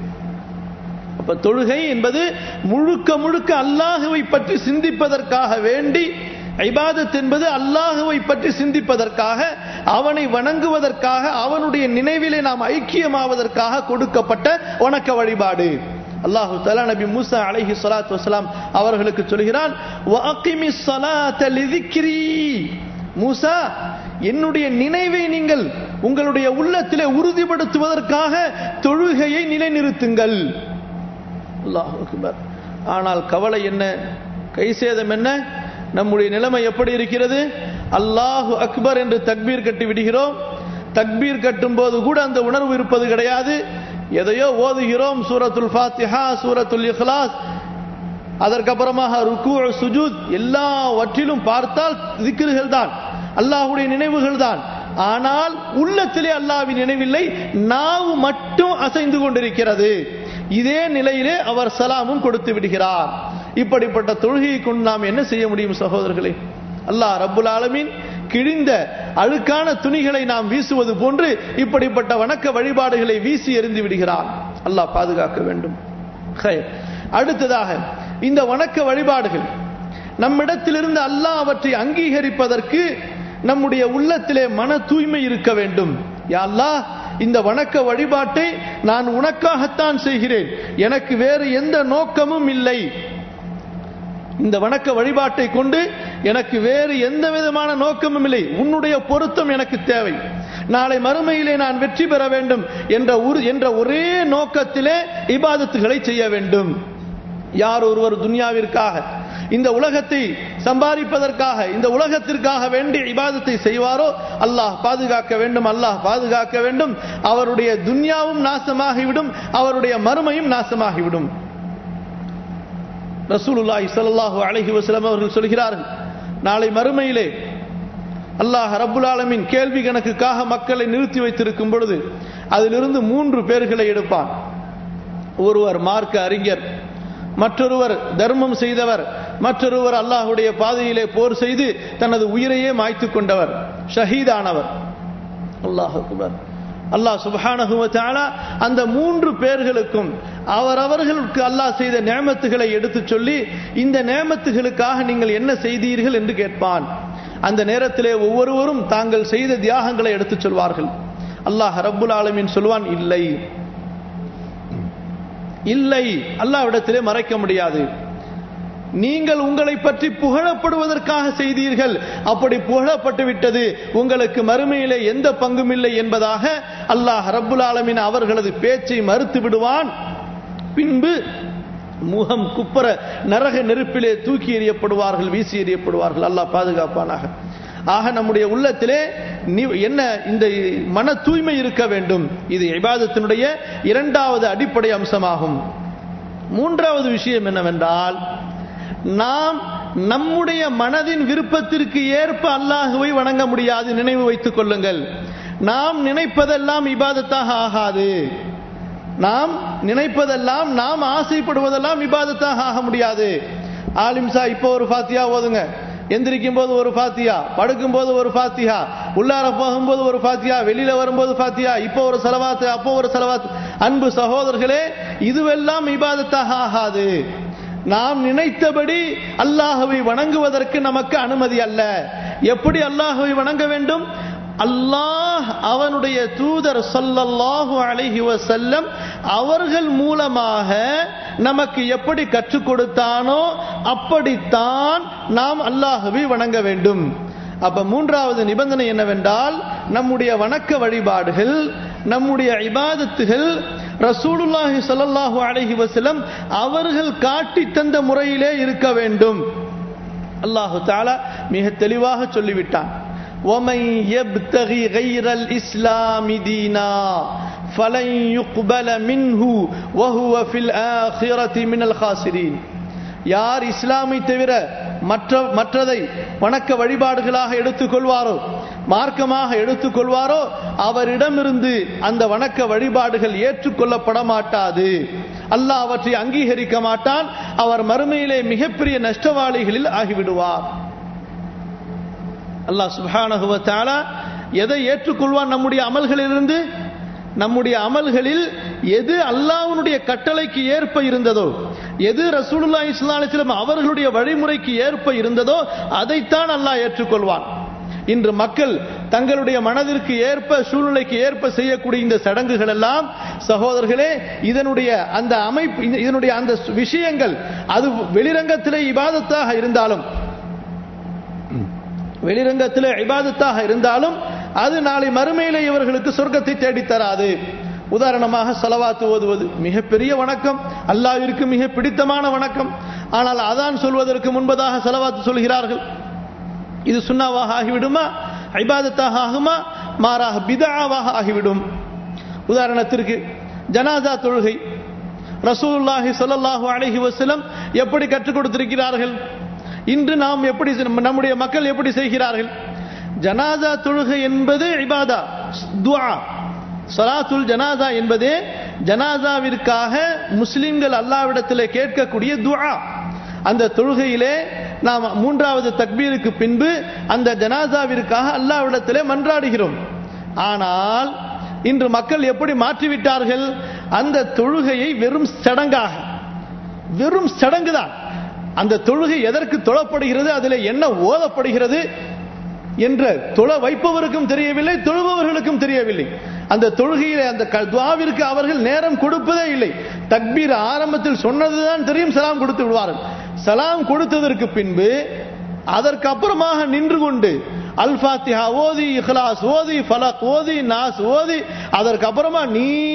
அப்ப தொழுகை என்பது முழுக்க முழுக்க அல்லாஹுவை பற்றி சிந்திப்பதற்காக வேண்டி ஐபாதத் என்பது அல்லாஹுவை பற்றி சிந்திப்பதற்காக அவனை வணங்குவதற்காக அவனுடைய நினைவிலே நாம் ஐக்கியமாவதற்காக கொடுக்கப்பட்ட வணக்க வழிபாடு அல்லாஹு தலா நபி மூசா அலைஹி ஸலாத்து வஸலாம் அவர்களுக்கு சொல்கிறான் வஅகிமி ஸலாத லிذிக்ரி மூசா என்னுடைய நினைவை நீங்கள் உங்களுடைய உள்ளத்திலே உறுதிப்படுத்துவதற்காக தொழுகையை நிலைநிறுத்துங்கள் அல்லாஹ் அக்பர் ஆனால் கவலை என்ன கைசேதம் என்ன நம்முடைய நிலைமை எப்படி இருக்கிறது அல்லாஹு அக்பர் என்று தக்பீர் கட்டி விடுகிறோம் தக்பீர் கட்டும் போது கூட அந்த உணர்வு இருப்பது கிடையாது எதையோ ஓதுகிறோம் சூரத்துல் ஃபாத்திஹா சூரத்துல் இஹ்லாஸ் அதற்கப்புறமாக ருக்கு சுஜூத் எல்லாவற்றிலும் பார்த்தால் திக்ருகள் தான் அல்லாஹுடைய நினைவுகள் தான் ஆனால் உள்ளத்திலே அல்லாவின் நினைவில்லை நாவு மட்டும் அசைந்து கொண்டிருக்கிறது இதே நிலையிலே அவர் சலாமும் கொடுத்து விடுகிறார் இப்படிப்பட்ட தொழுகையை கொண்டு நாம் என்ன செய்ய முடியும் சகோதரர்களே அல்லாஹ் ரப்புல் ஆலமீன் கிழிந்த அழுக்கான துணிகளை நாம் வீசுவது போன்று இப்படிப்பட்ட வணக்க வழிபாடுகளை வீசி எறிந்து விடுகிறான் அல்லாஹ் பாதுகாக்க வேண்டும் அடுத்ததாக இந்த வணக்க வழிபாடுகள் நம்மிடத்திலிருந்து அல்லாஹ் அவற்றை அங்கீகரிப்பதற்கு நம்முடைய உள்ளத்திலே மன தூய்மை இருக்க வேண்டும் யா அல்லாஹ் இந்த வணக்க வழிபாட்டை நான் உனக்காகத்தான் செய்கிறேன் எனக்கு வேறு எந்த நோக்கமும் இல்லை இந்த வணக்க வழிபாட்டை கொண்டு எனக்கு வேறு எந்த விதமான நோக்கமும் இல்லை உன்னுடைய பொருத்தம் எனக்கு தேவை நாளை மறுமையிலே நான் வெற்றி பெற வேண்டும் என்ற என்ற ஒரே நோக்கத்திலே இபாதத்துகளை செய்ய வேண்டும் யார் ஒருவர் துன்யாவிற்காக இந்த உலகத்தை சம்பாதிப்பதற்காக இந்த உலகத்திற்காக வேண்டி இபாதத்தை செய்வாரோ அல்லாஹ் பாதுகாக்க வேண்டும் அல்லாஹ் பாதுகாக்க வேண்டும் அவருடைய துன்யாவும் நாசமாகிவிடும் அவருடைய மறுமையும் நாசமாகிவிடும் ரசூலுல்லாஹி ஸல்லல்லாஹு அலைஹி வஸல்லம் அவர்கள் சொல்கிறார்கள் நாளை மறுமையிலே அல்லாஹ் ரப்புல் ஆலமின் கேள்வி கணக்குக்காக மக்களை நிறுத்தி வைத்திருக்கும் பொழுது அதிலிருந்து மூன்று பேர்களை எடுப்பான் ஒருவர் மார்க்க அறிஞர் மற்றொருவர் தர்மம் செய்தவர் மற்றொருவர் அல்லாஹுடைய பாதையிலே போர் செய்து தனது உயிரையே மாய்த்து கொண்டவர் ஷஹீதானவர் அல்லாஹ் அக்பர் அல்லாஹ் சுபஹானஹு தஆலா அந்த மூன்று பேர்களுக்கும் அவரவர்களுக்கு அல்லாஹ் செய்த நேமத்துகளை எடுத்து சொல்லி இந்த நேமத்துகளுக்காக நீங்கள் என்ன செய்தீர்கள் என்று கேட்பான் அந்த நேரத்திலே ஒவ்வொருவரும் தாங்கள் செய்த தியாகங்களை எடுத்துச் சொல்வார்கள் அல்லாஹ் ரப்புல் ஆலமீன் சொல்வான் இல்லை இல்லை அல்லாவிடத்திலே மறைக்க முடியாது நீங்கள் உங்களை பற்றி புகழப்படுவதற்காக செய்தீர்கள் அப்படி புகழப்பட்டு விட்டது உங்களுக்கு மறுமையிலே எந்த பங்கும் இல்லை என்பதாக அல்லாஹ் ரப்புல் ஆலமின் அவர்களது பேச்சை மறுத்து விடுவான் பின்பு முகம் குப்பர நரக நெருப்பிலே தூக்கி எறியப்படுவார்கள் வீசி எறியப்படுவார்கள் அல்லாஹ் பாதுகாப்பானாக ஆக நம்முடைய உள்ளத்திலே என்ன இந்த மன தூய்மை இருக்க வேண்டும் இது இபாதத்தினுடைய இரண்டாவது அடிப்படை அம்சமாகும் மூன்றாவது விஷயம் என்னவென்றால் நாம் நம்முடைய மனதின் விருப்பத்திற்கு ஏற்ப அல்லாஹுவை வணங்க முடியாது நினைவு வைத்துக் கொள்ளுங்கள் நாம் நினைப்பதெல்லாம் இபாதத்தாக ஆகாது நாம் நினைப்பதெல்லாம் நாம் ஆசைப்படுவதெல்லாம் இபாதத்தாக ஆக முடியாது ஆலிம்சா இப்போ ஒரு ஃபாத்தியா ஓதுங்க எந்திரிக்கும் போது ஒரு ஃபாத்தியா படுக்கும் போது ஒரு ஃபாத்தியா உள்ளார போகும்போது ஒரு ஃபாத்தியா வெளியில வரும்போது ஃபாத்தியா இப்போ ஒரு செலவாத்து அப்போ ஒரு செலவாத்து அன்பு சகோதரர்களே இதுவெல்லாம் இபாதத்தாக ஆகாது நாம் நினைத்தபடி அல்லாஹுவை வணங்குவதற்கு நமக்கு அனுமதி அல்ல எப்படி அல்லாஹுவை வணங்க வேண்டும் அல்லாஹ் அவனுடைய தூதர் சொல்லல்லாஹு அலைஹி வசல்லம் அவர்கள் மூலமாக நமக்கு எப்படி கற்றுக் கொடுத்தானோ அப்படித்தான் நாம் அல்லாஹுவை வணங்க வேண்டும் அப்ப மூன்றாவது நிபந்தனை என்னவென்றால் நம்முடைய வணக்க வழிபாடுகள் நம்முடைய இபாதத்துகள் ரசூலுல்லாஹி ஸல்லல்லாஹு அலைஹி வஸல்லம் அவர்கள் காட்டி தந்த முறையிலே இருக்க வேண்டும் அல்லாஹு தஆலா மிக தெளிவாக சொல்லிவிட்டான் ومن يبتغي غير الإسلام دينا فلن يقبل منه وهو في الآخرة من الخاسرين யார் இஸ்லாமை தவிர மற்ற மற்றதை வணக்க வழிபாடுகளாக எடுத்துக்கொள்வாரோ மார்க்கமாக எடுத்துக்கொள்வாரோ அவரிடமிருந்து அந்த வணக்க வழிபாடுகள் ஏற்றுக்கொள்ளப்பட மாட்டாது அல்லாஹ் அவற்றை அங்கீகரிக்க மாட்டான் அவர் மறுமையிலே மிகப்பெரிய நஷ்டவாளிகளில் ஆகிவிடுவார் அல்லாஹ் சுப்ஹானஹு வ தஆலா எதை ஏற்றுக்கொள்வான் நம்முடைய அமல்களிலிருந்து நம்முடைய அமல்களில் எது அல்லாஹ்வுடைய கட்டளைக்கு ஏற்ப இருந்ததோ எது ரசூலுல்லாஹி ஸல்லல்லாஹு அலைஹி வஸல்லம் அவர்களுடைய வழிமுறைக்கு ஏற்ப இருந்ததோ அதைத்தான் அல்லாஹ் ஏற்றுக்கொள்வான் இன்று மக்கள் தங்களுடைய மனதிற்கு ஏற்ப சூழ்நிலைக்கு ஏற்ப செய்யக்கூடிய இந்த சடங்குகள் எல்லாம் சகோதரர்களே இதனுடைய அந்த அமைப்பு இதனுடைய அந்த விஷயங்கள் அது வெளிரங்கத்திலே இபாதத்தாக இருந்தாலும் வெளிரங்கத்தில் இபாதத்தாக இருந்தாலும் அது நாளை மறுமையிலே இவர்களுக்கு சொர்க்கத்தை தேடித் தராது உதாரணமாக சலவாத்து ஓதுவது மிகப்பெரிய வணக்கம் அல்லாவிற்கு மிக பிடித்தமான வணக்கம் ஆனால் அதான் சொல்வதற்கு முன்பதாக சலவாத்து சொல்கிறார்கள் இது சுண்ணாவாக ஆகிவிடுமா ஐபாதத்தாக ஆகுமா மாறாக பிதாவாக ஆகிவிடும் உதாரணத்திற்கு ஜனாதா தொழுகை ரசூலுல்லாஹி ஸல்லல்லாஹு அலைஹி வஸல்லம் எப்படி கற்றுக் கொடுத்திருக்கிறார்கள் இன்று நாம் எப்படி நம்முடைய மக்கள் எப்படி செய்கிறார்கள் ஜனாதா தொழுகை என்பது இபாதா துஆ சலாத்துல் ஜனாதா என்பதே ஜனாதாவிற்காக முஸ்லிம்கள் அல்லாவிடத்தில் கேட்கக்கூடிய துஆ அந்த தொழுகையிலே நாம் மூன்றாவது தக்பீருக்கு பின்பு அந்த ஜனாதாவிற்காக அல்லாவிடத்திலே மன்றாடுகிறோம் ஆனால் இன்று மக்கள் எப்படி மாற்றிவிட்டார்கள் அந்த தொழுகையை வெறும் சடங்காக வெறும் சடங்கு தான் அந்த தொழுகை எதற்கு தொழப்படுகிறது அதில் என்ன ஓதப்படுகிறது என்ற தொழ வைப்பவருக்கும் தெரியவில்லை தொழுபவர்களுக்கும் தெரியவில்லை அந்த தொழுகையிலே அந்த துவாவிற்கு அவர்கள் நேரம் கொடுப்பதே இல்லை தக்பீர் ஆரம்பத்தில் சொன்னதுதான் தெரியும் சலாம் கொடுத்து விடுவார்கள் சலாம் கொடுத்ததற்கு பின்பு அதற்கு அப்புறமாக நின்று கொண்டு அல் ஃபாத்திஹா ஓதி இஹ்லாஸ் ஓதி ஃபலக் ஓதி நாஸ் ஓதி அதற்கு அப்புறமா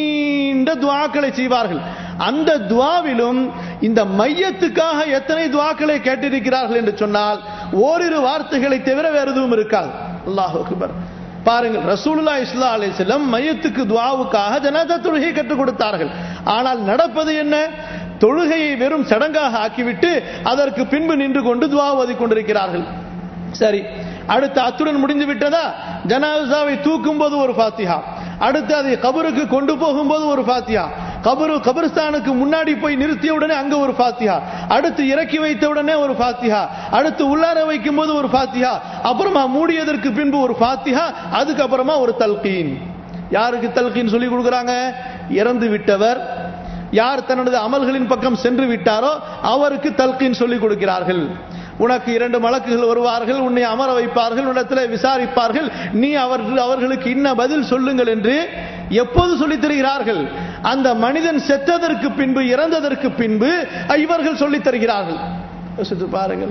நீண்ட துவாக்களை செய்வார்கள் அந்த துவாவிலும் இந்த மையத்துக்காக எத்தனை துவாக்களை கேட்டிருக்கிறார்கள் என்று சொன்னால் ஓரிரு வார்த்தைகளை தவிர வேறு எதுவும் இருக்காது அல்லாஹ் அக்பர் பாருங்கள் ரசூலுல்லா இஸ்லா அலி செல்லம் மையத்துக்கு துவாவுக்காக ஜனாதா தொழுகை கற்றுக் கொடுத்தார்கள் ஆனால் நடப்பது என்ன தொழுகையை வெறும் சடங்காக ஆக்கிவிட்டு அதற்கு பின்பு நின்று கொண்டு துவா ஓதி கொண்டிருக்கிறார்கள் சரி அடுத்து அத்துடன் முடிந்து விட்டதா ஜனாசாவை தூக்கும் போது ஒரு ஃபாத்திஹா அடுத்து அதை கபருக்கு கொண்டு போகும்போது ஒரு ஃபாத்தியா கபரு கபரிஸ்தானுக்கு முன்னாடி போய் நிறுத்திய உடனே அங்க ஒரு ஃபாத்தியா அடுத்து இறக்கி வைத்த உடனே ஒரு ஃபாத்தியா அடுத்து உள்ளார வைக்கும் போது ஒரு ஃபாத்தியா அப்புறமா மூடியதற்கு பின்பு ஒரு ஃபாத்தியா அதுக்கப்புறமா ஒரு தல்கீன் யாருக்கு தல்கீன் சொல்லி கொடுக்குறாங்க இறந்து விட்டவர் யார் தனது அமல்களின் பக்கம் சென்று விட்டாரோ அவருக்கு தல்கீன் சொல்லிக் கொடுக்கிறார்கள் உனக்கு இரண்டு மலக்குகள் வருவார்கள் உன்னை அமர வைப்பார்கள் உன்னிடத்தில் விசாரிப்பார்கள் நீ அவர்கள் அவர்களுக்கு இன்ன பதில் சொல்லுங்கள் என்று எப்போது சொல்லித் தருகிறார்கள் அந்த மனிதன் செத்ததற்கு பின்பு இறந்ததற்கு பின்பு இவர்கள் சொல்லித் தருகிறார்கள் யோசித்து பாருங்கள்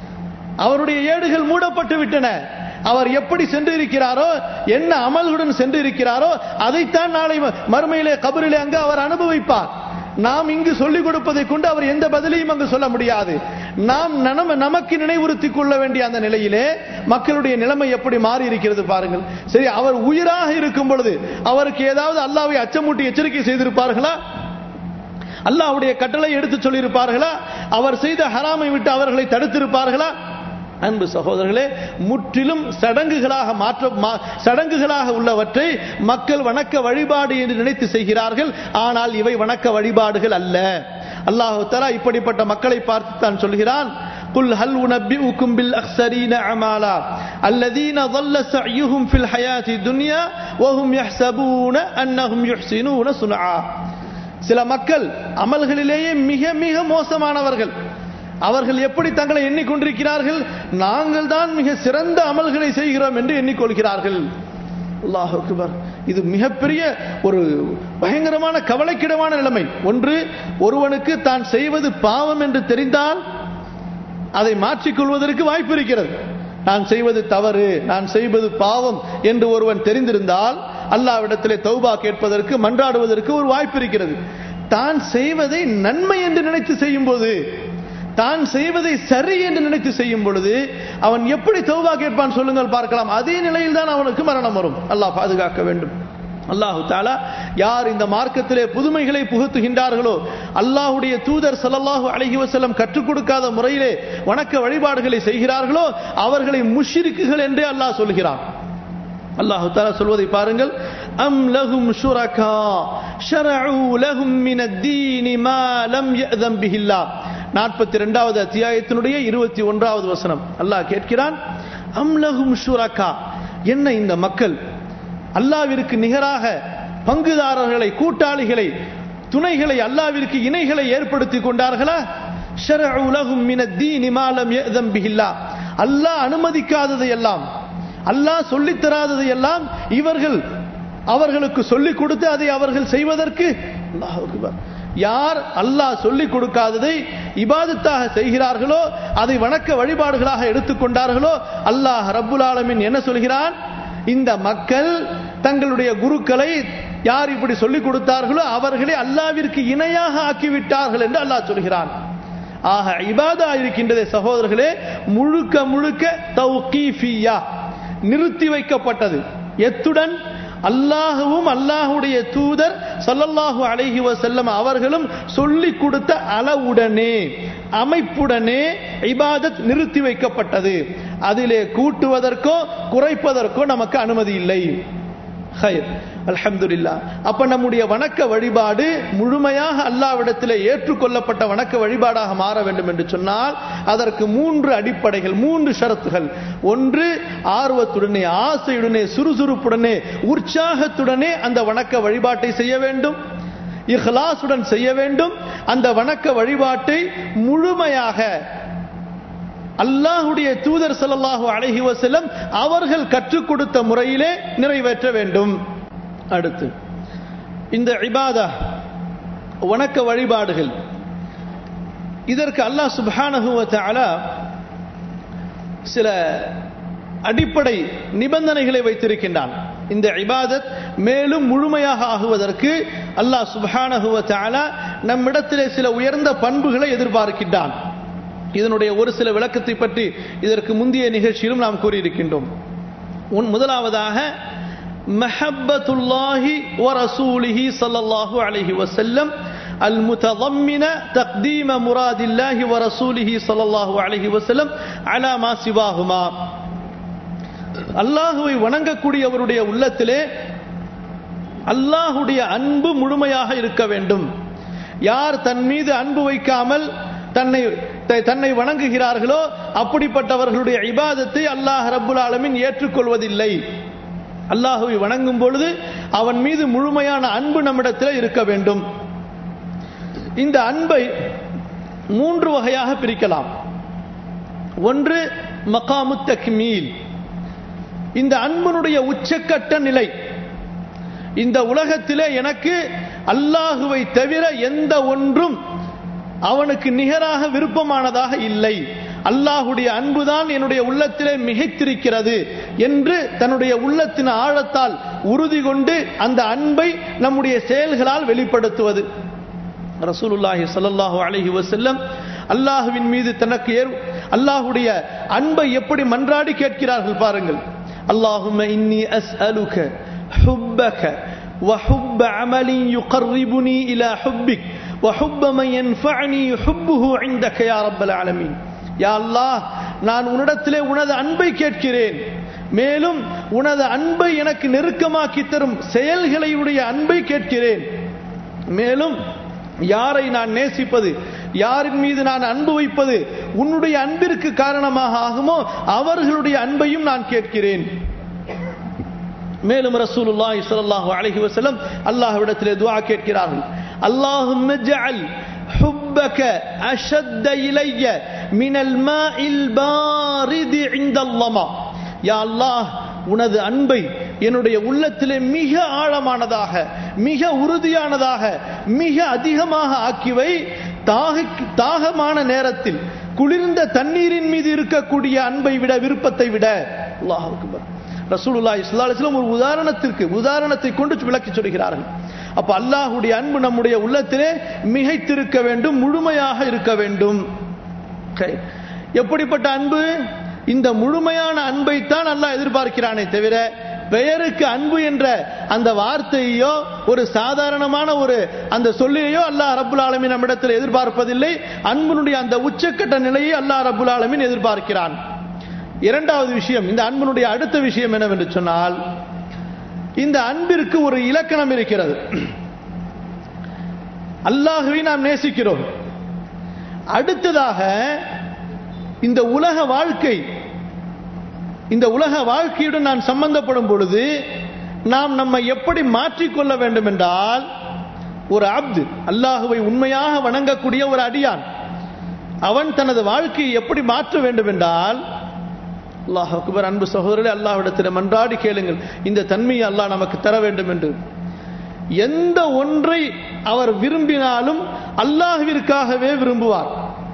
அவருடைய ஏடுகள் மூடப்பட்டு விட்டன அவர் எப்படி சென்று இருக்கிறாரோ என்ன அமல்களுடன் சென்று இருக்கிறாரோ அதைத்தான் நாளை மறுமையிலே கபரிலே அங்கு அவர் அனுபவிப்பார் நாம் இங்கு சொல்லிக் கொடுப்பதை கொண்டு அவர் எந்த பதிலையும் அங்கு சொல்ல முடியாது நாம் நமக்கு நினைவுறுத்தி கொள்ள வேண்டிய அந்த நிலையிலே மக்களுடைய நிலைமை எப்படி மாறி இருக்கிறது பாருங்கள் சரி அவர் உயிராக இருக்கும் பொழுது அவருக்கு ஏதாவது அல்லாவை அச்சமூட்டி எச்சரிக்கை செய்திருப்பார்களா அல்லாவுடைய கட்டளை எடுத்து சொல்லியிருப்பார்களா அவர் செய்த ஹராமை விட்டு அவர்களை தடுத்திருப்பார்களா அன்பு சகோதரர்களே முற்றிலும் சடங்குகளாக மாற்ற சடங்குகளாக உள்ளவற்றை மக்கள் வணக்க வழிபாடு என்று நினைத்து செய்கிறார்கள் ஆனால் இவை வணக்க வழிபாடுகள் அல்ல அல்லாஹு தலா இப்படிப்பட்ட மக்களை பார்த்து தான் சொல்கிறான் قل هل أنبئكم بالأخسرين أعمالا الذين ضل سعيهم في الحياة الدنيا وهم يحسبون أنهم يحسنون صنعا சில மக்கள் அமல்களிலேயே மிக மிக மோசமானவர்கள் அவர்கள் எப்படி தங்களை எண்ணிக்கொண்டிருக்கிறார்கள் நாங்கள் தான் மிக சிறந்த அமல்களை செய்கிறோம் என்று எண்ணிக்கொள்கிறார்கள் அல்லாஹ் அக்பர் இது மிகப்பெரிய ஒரு பயங்கரமான கவலைக்கிடமான நிலைமை ஒன்று ஒருவனுக்கு தான் செய்வது பாவம் என்று தெரிந்தால் அதை மாற்றிக்கொள்வதற்கு வாய்ப்பு இருக்கிறது நான் செய்வது தவறு நான் செய்வது பாவம் என்று ஒருவன் தெரிந்திருந்தால் அல்லாவிடத்திலே தௌபா கேட்பதற்கு மன்றாடுவதற்கு ஒரு வாய்ப்பு இருக்கிறது தான் செய்வதை நன்மை என்று நினைத்து செய்யும் போது தான் செய்வதை சரி என்று நினைத்து செய்யும் பொழுது அவன் எப்படி தௌபா கேட்பான் சொல்லுங்கள் பார்க்கலாம் அதே நிலையில் தான் அவனுக்கு மரணம் வரும் அல்லாஹ் பாதுகாக்க வேண்டும் அல்லாஹு தாலா யார் இந்த மார்க்கத்திலே புதுமைகளை புகுத்துகின்றார்களோ அல்லாஹுடைய தூதர் ஸல்லல்லாஹு அலைஹி வஸல்லம் கற்றுக் கொடுக்காத முறையிலே வணக்க வழிபாடுகளை செய்கிறார்களோ அவர்களை முஷ்ரிக்குகள் என்றே அல்லாஹ் சொல்கிறான் அல்லாஹு தாலா சொல்வதை பாருங்கள் அம் லஹும் ஷுரகா ஷரஉ லஹும் மின الدين ما لم يأذن به الله 42வது அத்தியாயத்தினுடைய 21வது வசனம் அல்லாஹ் கேட்கிறான் அம் லஹும் ஷுரகா என்ன இந்த மக்கள் அல்லாவிற்கு நிகராக பங்குதாரர்களை கூட்டாளிகளை துணைகளை அல்லாவிற்கு இணைகளை ஏற்படுத்தி கொண்டார்களா ஷரஉ லஹும் மின الدين ما لم يأذن به الله அல்லாஹ் அனுமதிக்காததை எல்லாம் அல்லாஹ் சொல்லித் தராததை எல்லாம் இவர்கள் அவர்களுக்கு சொல்லிக் கொடுத்து அதை அவர்கள் செய்வதற்கு அல்லாஹ் அக்பர். யார் அல்லாஹ் சொல்லிக் கொடுக்காததை இபாதத்தாக செய்கிறார்களோ அதை வணக்க வழிபாடுகளாக எடுத்துக்கொண்டார்களோ அல்லாஹ் ரப்புல் ஆலமீன் என்ன சொல்கிறான் இந்த மக்கள் தங்களுடைய குருக்களை யார் இப்படி சொல்லிக் கொடுத்தார்களோ அவர்களை அல்லாவிற்கு இணையாக ஆக்கிவிட்டார்கள் என்று அல்லாஹ் சொல்கிறான் ஆக இபாதா இருக்கின்றதே சகோதரர்களே முழுக்க முழுக்க தௌகீஃபியா நிறுத்தி வைக்கப்பட்டது எத்துடன் அல்லாஹுவும் அல்லாஹுடைய தூதர் ஸல்லல்லாஹு அலைஹி வஸல்லம் அவர்களும் சொல்லிக் கொடுத்த அளவுடனே அமைப்புடனே இபாதத் நிறுத்தி வைக்கப்பட்டது அதிலே கூட்டுவதற்கோ குறைப்பதற்கோ நமக்கு அனுமதி இல்லை ஹைர் அல்ஹம்துலில்லாஹ் அப்ப நம்முடைய வணக்க வழிபாடு முழுமையாக அல்லாவிடத்திலே ஏற்றுக்கொள்ளப்பட்ட வணக்க வழிபாடாக மாற வேண்டும் என்று சொன்னால் அதற்கு மூன்று அடிப்படைகள் மூன்று ஷரத்துகள் ஒன்று ஆர்வத்துடனே ஆசையுடனே சுறுசுறுப்புடனே உற்சாகத்துடனே அந்த வணக்க வழிபாட்டை செய்ய வேண்டும் இஹ்லாசுடன் செய்ய வேண்டும் அந்த வணக்க வழிபாட்டை முழுமையாக அல்லாஹுடைய தூதர் ஸல்லல்லாஹு அலைஹி வஸல்லம் அவர்கள் கற்றுக் கொடுத்த முறையிலே நிறைவேற்ற வேண்டும் அடுத்து இந்த இபாதா வணக்க வழிபாடுகள் இதற்கு அல்லாஹ் சுப்ஹானஹு வ தஆலா சில அடிப்படை நிபந்தனைகளை வைத்திருக்கின்றான் இந்த இபாதத் மேலும் முழுமையாக ஆகுவதற்கு அல்லாஹ் சுப்ஹானஹு வ தஆலா நம்மிடத்திலே சில உயர்ந்த பண்புகளை எதிர்பார்க்கின்றான் இதனுடைய ஒரு சில விளக்கத்தை பற்றி இதற்கு முந்தைய நிகழ்ச்சியிலும் நாம் கூறியிருக்கின்றோம் உன் முதலாவதாக மஹப்பத்துல்லாஹி வ ரசூலிஹி ஸல்லல்லாஹு அலைஹி வஸல்லம் المتضمنة تقديم مراد الله ورسوله صلى الله عليه وسلم على ما سواهما அல்லாஹுவை வணங்கக்கூடியவருடைய உள்ளத்திலே அல்லாஹுடைய அன்பு முழுமையாக இருக்க வேண்டும் யார் தன் மீது அன்பு வைக்காமல் தன்னை த- தன்னை வணங்குகிறார்களோ அப்படிப்பட்டவர்களுடைய இபாதத்தை அல்லாஹ் ரப்புல் ஆலமீன் ஏற்றுக்கொள்வதில்லை அல்லாஹுவை வணங்கும் பொழுது அவன் மீது முழுமையான அன்பு நம்மிடத்தில் இருக்க வேண்டும் இந்த அன்பை மூன்று வகையாக பிரிக்கலாம் ஒன்று மகாமு தக்மீல் இந்த அன்பினுடைய உச்சக்கட்ட நிலை இந்த உலகத்திலே எனக்கு அல்லாஹுவை தவிர எந்த ஒன்றும் அவனுக்கு நிகராக விருப்பமானதாக இல்லை அல்லாஹுடைய அன்புதான் என்னுடைய உள்ளத்திலே மிகைத்திருக்கிறது என்று தன்னுடைய உள்ளத்தின் ஆழத்தால் உறுதி கொண்டு அந்த அன்பை நம்முடைய செயல்களால் வெளிப்படுத்துவது ரசூலுல்லாஹி ஸல்லல்லாஹு அலைஹி வஸல்லம் அல்லாஹ்வின் மீது தனக்கு ஏற் அல்லாஹ்வுடைய அன்பை எப்படி மன்றாடி கேட்கிறார்கள் பாருங்கள் அல்லாஹும்ம இன்னி அஸ்அலுக ஹுப்பக وحب عمل يقربني إلى حبك وحب من ينفعني حبه عندك يا رب العالمين யா அல்லாஹ் நான் உன்னிடத்திலே உனது அன்பை கேட்கிறேன் மேலும் உனது அன்பை எனக்கு நெருக்கமாக்கி தரும் செயல்களையுடைய அன்பை கேட்கிறேன் மேலும் யாரை நான் நேசிப்பது யாரின் மீது நான் அன்பு வைப்பது உன்னுடைய அன்பிற்கு காரணமாக ஆகுமோ அவர்களுடைய அன்பையும் நான் கேட்கிறேன் மேலும் ரசூலுல்லாஹி ஸல்லல்லாஹு அலைஹி வஸல்லம் அல்லாஹ்விடத்திலே துஆ கேட்கிறார்கள் அல்லாஹும்ம ஜஅல் حبك أشد إلي من الماء البارد عند اللمع يا الله உனது அன்பை என்னுடைய உள்ளத்திலே மிக ஆழமானதாக மிக உறுதியானதாக மிக அதிகமாக ஆக்கிவை தாக தாகமான நேரத்தில் குளிர்ந்த தண்ணீரின் மீது இருக்கக்கூடிய அன்பை விட விருப்பத்தை விட அல்லாஹ் அக்பர் ரசூலுல்லாஹி ஸல்லல்லாஹு அலைஹி வஸல்லம் ஒரு உதாரணத்திற்கு உதாரணத்தை கொண்டு விளக்கி சொல்கிறார்கள் அப்ப அல்லாஹ்வுடைய அன்பு நம்முடைய உள்ளத்திலே மிகைத்திருக்க வேண்டும் முழுமையாக இருக்க வேண்டும் Okay. எப்படிப்பட்ட அன்பு இந்த முழுமையான அன்பைத்தான் அல்லாஹ் எதிர்பார்க்கிறானே தவிர பெயருக்கு அன்பு என்ற அந்த வார்த்தையோ ஒரு சாதாரணமான ஒரு அந்த சொல்லையோ அல்லாஹ் ரப்புல் ஆலமீன் நம்மிடத்தில் எதிர்பார்ப்பதில்லை அன்பினுடைய அந்த உச்சக்கட்ட நிலையை அல்லாஹ் ரப்புல் ஆலமீன் எதிர்பார்க்கிறான் இரண்டாவது விஷயம் இந்த அன்பினுடைய அடுத்த விஷயம் என்னவென்று சொன்னால் இந்த அன்பிற்கு ஒரு இலக்கணம் இருக்கிறது அல்லாஹுவை நாம் நேசிக்கிறோம் அடுத்ததாக இந்த உலக வாழ்க்கை இந்த உலக வாழ்க்கையுடன் நான் சம்பந்தப்படும் பொழுது நாம் நம்மை எப்படி மாற்றிக்கொள்ள வேண்டும் என்றால் ஒரு அப்து அல்லாஹுவை உண்மையாக வணங்கக்கூடிய ஒரு அடியான் அவன் தனது வாழ்க்கையை எப்படி மாற்ற வேண்டும் என்றால் அல்லாஹ் அக்பர் அன்பு சகோதரர்களே அல்லாஹ்விடத்தில் மன்றாடி கேளுங்கள் இந்த தன்மையை அல்லாஹ் நமக்கு தர வேண்டும் என்று எந்த ஒன்றை அவர் விரும்பினாலும் அல்லாஹ்விற்காகவே விரும்புவார்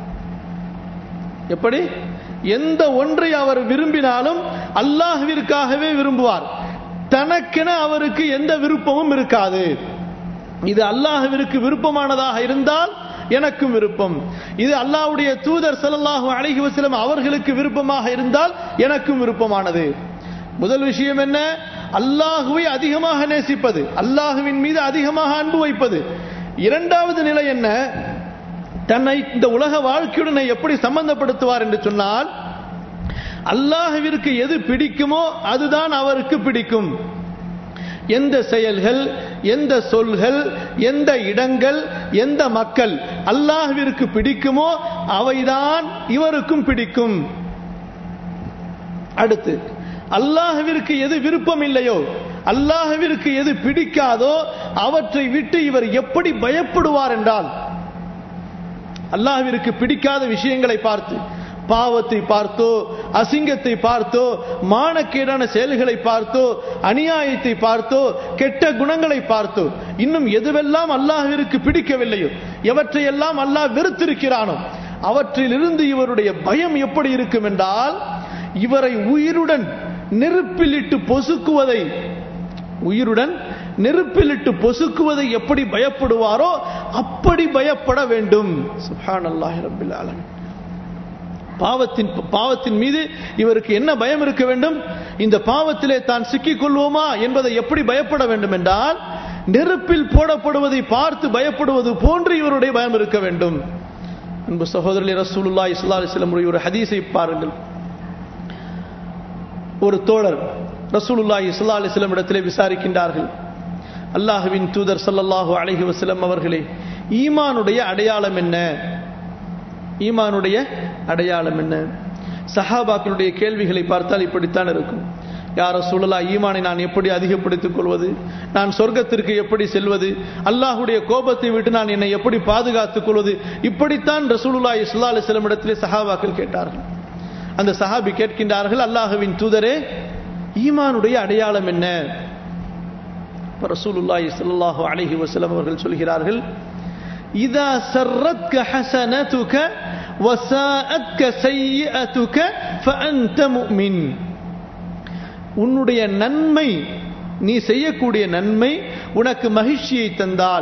எப்படி எந்த ஒன்றை அவர் விரும்பினாலும் அல்லாஹ்விற்காகவே விரும்புவார் தனக்கென அவருக்கு எந்த விருப்பமும் இருக்காது இது அல்லாஹ்விற்கு விருப்பமானதாக இருந்தால் எனக்கும் விருப்பம் இது அல்லாஹ்வுடைய தூதர் ஸல்லல்லாஹு அலைஹி வஸல்லம் அவர்களுக்கு விருப்பமாக இருந்தால் எனக்கும் விருப்பமானது முதல் விஷயம் என்ன அல்லாஹுவை அதிகமாக நேசிப்பது அல்லாஹுவின் மீது அதிகமாக அன்பு வைப்பது இரண்டாவது நிலை என்ன தன்னை இந்த உலக வாழ்க்கையுடன் எப்படி சம்பந்தப்படுத்துவார் என்று சொன்னால் அல்லாஹுவிற்கு எது பிடிக்குமோ அதுதான் அவருக்கு பிடிக்கும் எந்த செயல்கள் எந்த சொல்கள் எந்த இடங்கள் எந்த மக்கள் அல்லாஹ்விற்கு பிடிக்குமோ அவைதான் இவருக்கும் பிடிக்கும் அடுத்து அல்லாஹ்விற்கு எது விருப்பம் இல்லையோ அல்லாஹ்விற்கு எது பிடிக்காதோ அவற்றை விட்டு இவர் எப்படி பயப்படுவார் என்றால் அல்லாஹ்விற்கு பிடிக்காத விஷயங்களை பார்த்து பாவத்தை பார்த்தோ அசிங்கத்தை பார்த்தோ மானக்கேடான செயல்களை பார்த்தோ அநியாயத்தை பார்த்தோ கெட்ட குணங்களை பார்த்தோ இன்னும் எதுவெல்லாம் அல்லாஹ்விற்கு பிடிக்கவில்லையோ எவற்றையெல்லாம் அல்லாஹ் வெறுத்திருக்கிறானோ அவற்றிலிருந்து இவருடைய பயம் எப்படி இருக்கும் என்றால் இவரை உயிருடன் நெருப்பிலிட்டு பொசுக்குவதை உயிருடன் நெருப்பிலிட்டு பொசுக்குவதை எப்படி பயப்படுவாரோ அப்படி பயப்பட வேண்டும் சுப்ஹானல்லாஹி ரப்பில் ஆலமீன் பாவத்தின் பாவத்தின் மீது இவருக்கு என்ன பயம் இருக்க வேண்டும் இந்த பாவத்திலே தான் சிக்கிக் கொள்வோமா என்பதை எப்படி பயப்பட வேண்டும் என்றால் நெருப்பில் போடப்படுவதை பார்த்து பயப்படுவது போன்று இவருடைய பயம் இருக்க வேண்டும் அன்பு சகோதரர்களே ரசூலுல்லா இஸ்லா அலிஸ்லம் ஒரு ஹதீஸை பாருங்கள் ஒரு தோழர் ரசூலுல்லா இஸ்லா அலிஸ்லம் இடத்திலே விசாரிக்கின்றார்கள் அல்லாஹுவின் தூதர் சல்லல்லாஹு அலைஹி வஸல்லம் அவர்களே ஈமானுடைய அடையாளம் என்ன ஈமானுடைய அடையாளம் என்ன சஹாபாக்களுடைய கேள்விகளை பார்த்தால் இப்படித்தான் இருக்கும் யார சூழலா ஈமானை நான் எப்படி அதிகப்படுத்திக் கொள்வது நான் சொர்க்கத்திற்கு எப்படி செல்வது அல்லாஹுடைய கோபத்தை விட்டு நான் என்னை எப்படி பாதுகாத்துக் கொள்வது இப்படித்தான் ரசூலுல்லா இஸ்லா அலிஸ்லம் இடத்திலே சஹாபாக்கள் கேட்டார்கள் அந்த சஹாபி கேட்கின்றார்கள் அல்லாஹுவின் தூதரே ஈமானுடைய அடையாளம் என்ன ரசூலுல்லாஹி ஸல்லல்லாஹு அலைஹி வஸல்லம் அவர்கள் சொல்கிறார்கள் இதா சர்ரத்க ஹஸனதுக வசாஅத்க சய்யிஅதுக ஃபஅன்த முஃமின் உன்னுடைய நன்மை நீ செய்யக்கூடிய நன்மை உனக்கு மகிழ்ச்சியை தந்தால்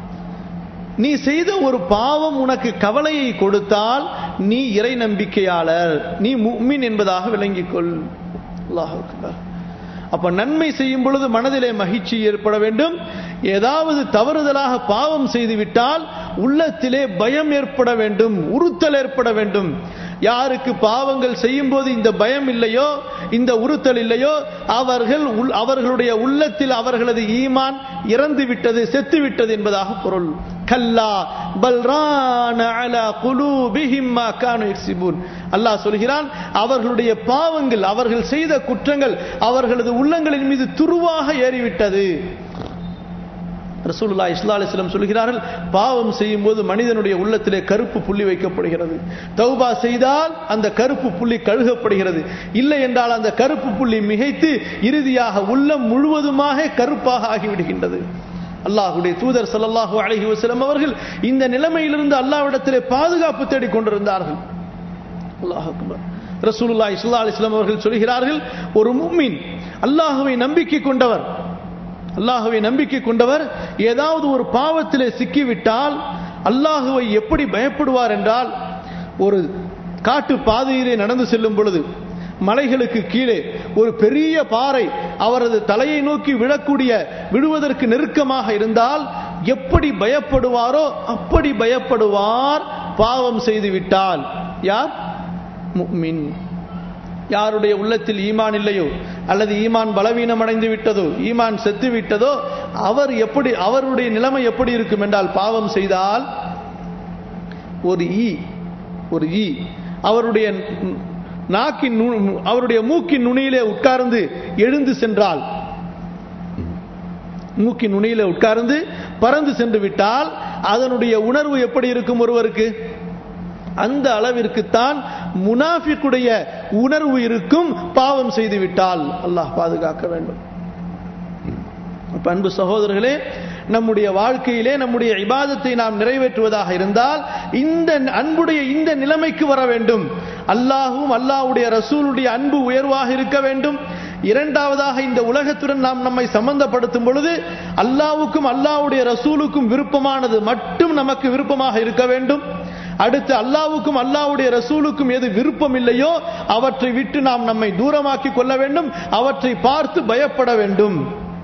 நீ செய்த ஒரு பாவம் உனக்கு கவலையை கொடுத்தால் நீ இறை நம்பிக்கையாளர் நீ முக்மின் என்பதாக விளங்கிக் கொள் அல்லாஹ் அப்ப நன்மை செய்யும் பொழுது மனதிலே மகிழ்ச்சி ஏற்பட வேண்டும் ஏதாவது தவறுதலாக பாவம் செய்து விட்டால் உள்ளத்திலே பயம் ஏற்பட வேண்டும் உறுத்தல் ஏற்பட வேண்டும் யாருக்கு பாவங்கள் செய்யும் போது இந்த பயம் இல்லையோ இந்த உறுத்தல் இல்லையோ அவர்கள் அவர்களுடைய உள்ளத்தில் அவர்களது ஈமான் இறந்து விட்டது செத்து விட்டது என்பதாக பொருள் கல்லா பல்ரான அலா குலூபிஹிம் மா கானு யக்ஸிபூன் அல்லாஹ் சொல்கிறான் அவர்களுடைய பாவங்கள் அவர்கள் செய்த குற்றங்கள் அவர்களது உள்ளங்களின் மீது துருவாக ஏறிவிட்டது ரசூலுல்லா இஸ்லா அலிஸ்லம் சொல்கிறார்கள் பாவம் செய்யும் போது மனிதனுடைய உள்ளத்திலே கருப்பு புள்ளி வைக்கப்படுகிறது தௌபா செய்தால் அந்த கருப்பு புள்ளி கழுகப்படுகிறது இல்லை என்றால் அந்த கருப்பு புள்ளி மிகைத்து இறுதியாக உள்ளம் முழுவதுமாக கருப்பாக ஆகிவிடுகின்றது அல்லாஹுடைய தூதர் சல்லல்லாஹு அலஹி வசலம் அவர்கள் இந்த நிலைமையிலிருந்து அல்லாவிடத்திலே பாதுகாப்பு தேடிக் கொண்டிருந்தார்கள் அல்லாஹ் ரசூலுல்லா இஸ்லா அலிஸ்லாம் அவர்கள் சொல்கிறார்கள் ஒரு மும்மின் அல்லாஹுவை நம்பிக்கை கொண்டவர் அல்லாஹுவை நம்பிக்கை கொண்டவர் ஏதாவது ஒரு பாவத்திலே சிக்கிவிட்டால் அல்லாஹுவை எப்படி பயப்படுவார் என்றால் ஒரு காட்டு பாதையிலே நடந்து செல்லும் பொழுது மலைகளுக்கு கீழே ஒரு பெரிய பாறை அவரது தலையை நோக்கி விழக்கூடிய விழுவதற்கு நெருக்கமாக இருந்தால் எப்படி பயப்படுவாரோ அப்படி பயப்படுவார் பாவம் செய்து விட்டால் யார் முக்மின் யாருடைய உள்ளத்தில் ஈமான் இல்லையோ அல்லது ஈமான் பலவீனம் அடைந்து விட்டதோ ஈமான் செத்து விட்டதோ அவர் எப்படி அவருடைய நிலைமை எப்படி இருக்கும் என்றால் பாவம் செய்தால் ஒரு ஈ ஒரு ஈ அவருடைய நாக்கின் அவருடைய மூக்கின் நுனியிலே உட்கார்ந்து எழுந்து சென்றால் மூக்கின் நுனியில உட்கார்ந்து பறந்து சென்று விட்டால் அதனுடைய உணர்வு எப்படி இருக்கும் ஒருவருக்கு அந்த அளவிற்குத்தான் முனாஃபிக்குடைய உணர்வு இருக்கும் பாவம் செய்து விட்டால் அல்லாஹ் பாதுகாக்க வேண்டும் அன்பு சகோதரர்களே நம்முடைய வாழ்க்கையிலே நம்முடைய இபாதத்தை நாம் நிறைவேற்றுவதாக இருந்தால் இந்த அன்புடைய இந்த நிலைமைக்கு வர வேண்டும் அல்லாஹும் அல்லாஹுடைய ரசூலுடைய அன்பு உயர்வாக இருக்க வேண்டும் இரண்டாவதாக இந்த உலகத்துடன் நாம் நம்மை சம்பந்தப்படுத்தும் பொழுது அல்லாவுக்கும் அல்லாவுடைய ரசூலுக்கும் விருப்பமானது மட்டும் நமக்கு விருப்பமாக இருக்க வேண்டும் அடுத்து அல்லாவுக்கும் அல்லாவுடைய ரசூலுக்கும் எது விருப்பம் இல்லையோ அவற்றை விட்டு நாம் நம்மை தூரமாக்கி கொள்ள வேண்டும் அவற்றை பார்த்து பயப்பட வேண்டும்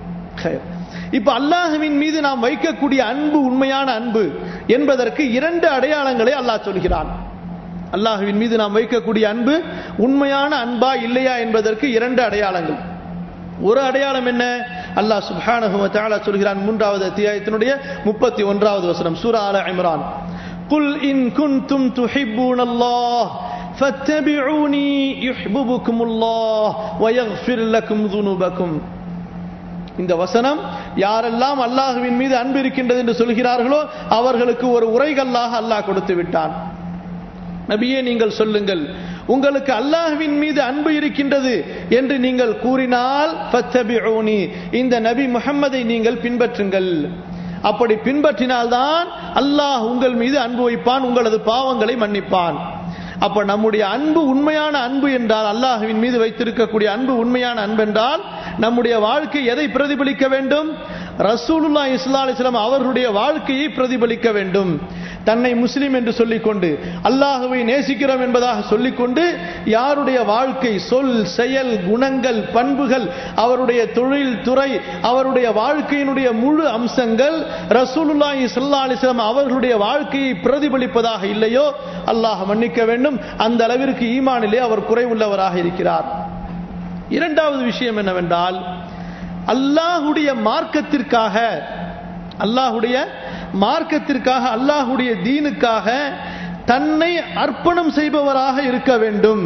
இப்ப அல்லாஹுவின் மீது நாம் வைக்கக்கூடிய அன்பு உண்மையான அன்பு என்பதற்கு இரண்டு அடையாளங்களை அல்லாஹ் சொல்கிறான் அல்லாஹுவின் மீது நாம் வைக்கக்கூடிய அன்பு உண்மையான அன்பா இல்லையா என்பதற்கு இரண்டு அடையாளங்கள் ஒரு அடையாளம் என்ன அல்லாஹ் சுப்ஹானஹு வ தஆலா சொல்கிறான் மூன்றாவது அத்தியாயத்தினுடைய முப்பத்தி ஒன்றாவது வசனம் சூரா ஆல இம்ரான் குல் இன் குன்தும் துஹிப்பூன அல்லாஹ் ஃபத்தபிஊனி யுஹிப்புகுமுல்லாஹ் வ யக்ஃபிர் லக்கும் ذுனுபக்கும் இந்த வசனம் யாரெல்லாம் அல்லாஹுவின் மீது அன்பு இருக்கின்றது என்று சொல்கிறார்களோ அவர்களுக்கு ஒரு உரைகல்லாக அல்லாஹ் கொடுத்து விட்டான் நபியே நீங்கள் சொல்லுங்கள் உங்களுக்கு அல்லாஹ்வின் மீது அன்பு இருக்கின்றது என்று நீங்கள் கூறினால் இந்த நபி முகம்மதை நீங்கள் பின்பற்றுங்கள் அப்படி பின்பற்றினால்தான் அல்லாஹ் உங்கள் மீது அன்பு வைப்பான் உங்களது பாவங்களை மன்னிப்பான் அப்ப நம்முடைய அன்பு உண்மையான அன்பு என்றால் அல்லாஹுவின் மீது வைத்திருக்கக்கூடிய அன்பு உண்மையான அன்பு என்றால் நம்முடைய வாழ்க்கை எதை பிரதிபலிக்க வேண்டும் ரசூலுல்லா இஸ்லா அலிஸ்லாம் அவர்களுடைய வாழ்க்கையை பிரதிபலிக்க வேண்டும் தன்னை முஸ்லிம் என்று சொல்லிக்கொண்டு அல்லாஹுவை நேசிக்கிறோம் என்பதாக சொல்லிக்கொண்டு யாருடைய வாழ்க்கை சொல் செயல் குணங்கள் பண்புகள் அவருடைய தொழில் துறை அவருடைய வாழ்க்கையினுடைய முழு அம்சங்கள் ரசூலுல்லா இஸ்லா அலிஸ்லாம் அவர்களுடைய வாழ்க்கையை பிரதிபலிப்பதாக இல்லையோ அல்லாஹ் மன்னிக்க வேண்டும் அந்த அளவிற்கு ஈமானிலே அவர் குறைவுள்ளவராக இருக்கிறார் இரண்டாவது விஷயம் என்னவென்றால் அல்லாஹுடைய மார்க்கத்திற்காக அல்லாஹுடைய மார்க்கத்திற்காக அல்லாஹுடைய தீனுக்காக தன்னை அர்ப்பணம் செய்பவராக இருக்க வேண்டும்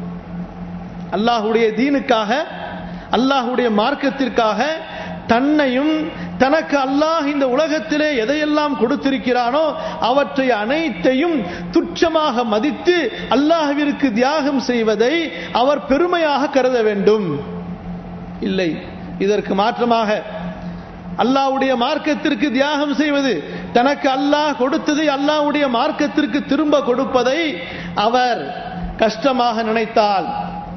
அல்லாஹுடைய தீனுக்காக அல்லாஹுடைய மார்க்கத்திற்காக தன்னையும் தனக்கு அல்லாஹ் இந்த உலகத்திலே எதையெல்லாம் கொடுத்திருக்கிறானோ அவற்றை அனைத்தையும் துச்சமாக மதித்து அல்லாஹ்விற்கு தியாகம் செய்வதை அவர் பெருமையாக கருத வேண்டும் இல்லை இதற்கு மாற்றமாக அல்லாவுடைய மார்க்கத்திற்கு தியாகம் செய்வது தனக்கு அல்லாஹ் கொடுத்ததை அல்லாவுடைய மார்க்கத்திற்கு திரும்ப கொடுப்பதை அவர் கஷ்டமாக நினைத்தால்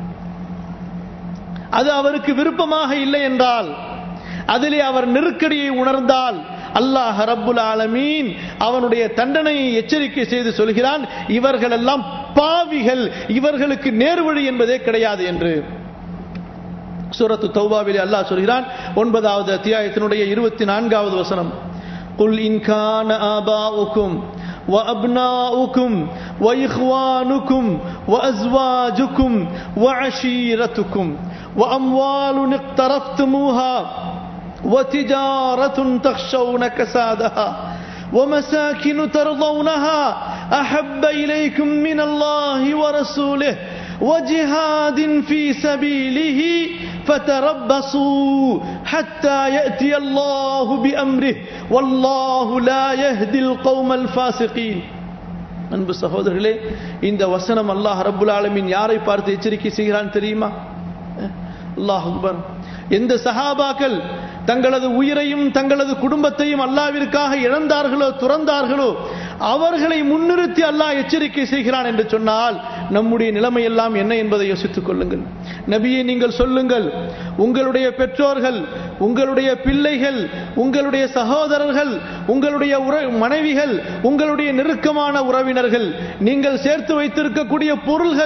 அது அவருக்கு விருப்பமாக இல்லை என்றால் அதிலே அவர் நெருக்கடியை உணர்ந்தால் அல்லாஹ் ரப்புல் ஆலமீன் அவனுடைய தண்டனையை எச்சரிக்கை செய்து சொல்கிறான் இவர்கள் எல்லாம் பாவிகள் இவர்களுக்கு நேர்வழி என்பதே கிடையாது என்று சூரத்து தௌபாவிலே அல்லாஹ் சொல்கிறான் ஒன்பதாவது அத்தியாயத்தினுடைய இருபத்தி நான்காவது வசனம் قل إن كان آباؤكم وأبناؤكم وإخوانكم وأزواجكم وعشيرتكم وأموال اقترفتموها وتجارة تخشون كسادها ومساكن ترضونها أحب إليكم من الله ورسوله وجهاد في سبيله فتربصوا حتى يأتي الله بأمره والله لا يهدي القوم الفاسقين அன்பு சகோதரர்களே இந்த வசனம் அல்லாஹ் ரப்புல் ஆலமின் யாரை பார்த்து எச்சரிக்கை செய்கிறான் தெரியுமா அல்லாஹ் அக்பர் எந்த சஹாபாக்கள் தங்களது உயிரையும் தங்களது குடும்பத்தையும் அல்லாவிற்காக இழந்தார்களோ துறந்தார்களோ அவர்களை முன்னிறுத்தி அல்லாஹ் எச்சரிக்கை செய்கிறான் என்று சொன்னால் நம்முடைய நிலைமை எல்லாம் என்ன என்பதை யோசித்துக் கொள்ளுங்கள் நபியை நீங்கள் சொல்லுங்கள் உங்களுடைய பெற்றோர்கள் உங்களுடைய பிள்ளைகள் உங்களுடைய சகோதரர்கள் உங்களுடைய மனைவிகள் உங்களுடைய நெருக்கமான உறவினர்கள் நீங்கள் சேர்த்து வைத்திருக்கக்கூடிய பொருள்கள்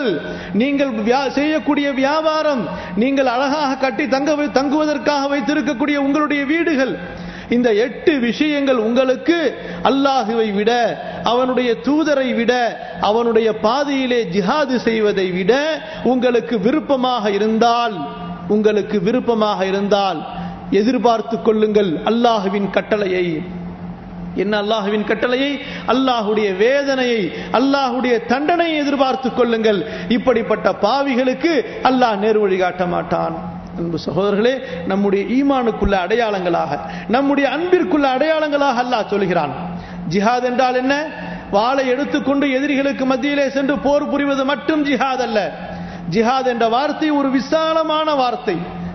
நீங்கள் வியா- செய்யக்கூடிய வியாபாரம் நீங்கள் அழகாக கட்டி தங்க வை- தங்குவதற்காக வைத்திருக்கக்கூடிய உங்களுடைய வீடுகள் இந்த எட்டு விஷயங்கள் உங்களுக்கு அல்லாஹுவை விட அவனுடைய தூதரை விட அவனுடைய பாதையிலே ஜிஹாது செய்வதை விட உங்களுக்கு விருப்பமாக இருந்தால் உங்களுக்கு விருப்பமாக இருந்தால் எதிர்பார்த்து கொள்ளுங்கள் அல்லாஹுவின் கட்டளையை என்ன அல்லாஹுவின் கட்டளையை அல்லாஹுடைய வேதனையை அல்லாஹுடைய தண்டனையை எதிர்பார்த்துக் கொள்ளுங்கள் இப்படிப்பட்ட பாவிகளுக்கு அல்லாஹ் நேர் வழி காட்ட மாட்டான் அன்பு சகோதரர்களே நம்முடைய ஈமானுக்குள்ள அடையாளங்களாக நம்முடைய அன்பிற்குள்ள அடையாளங்களாக அல்லாஹ் சொல்கிறான் ஜிஹாத் என்றால் என்ன வாளை எடுத்துக்கொண்டு எதிரிகளுக்கு மத்தியிலே சென்று போர் புரிவது மட்டும் ஜிஹாத் அல்ல ஜிஹாத் என்ற வார்த்தை ஒரு விசாலமான வார்த்தை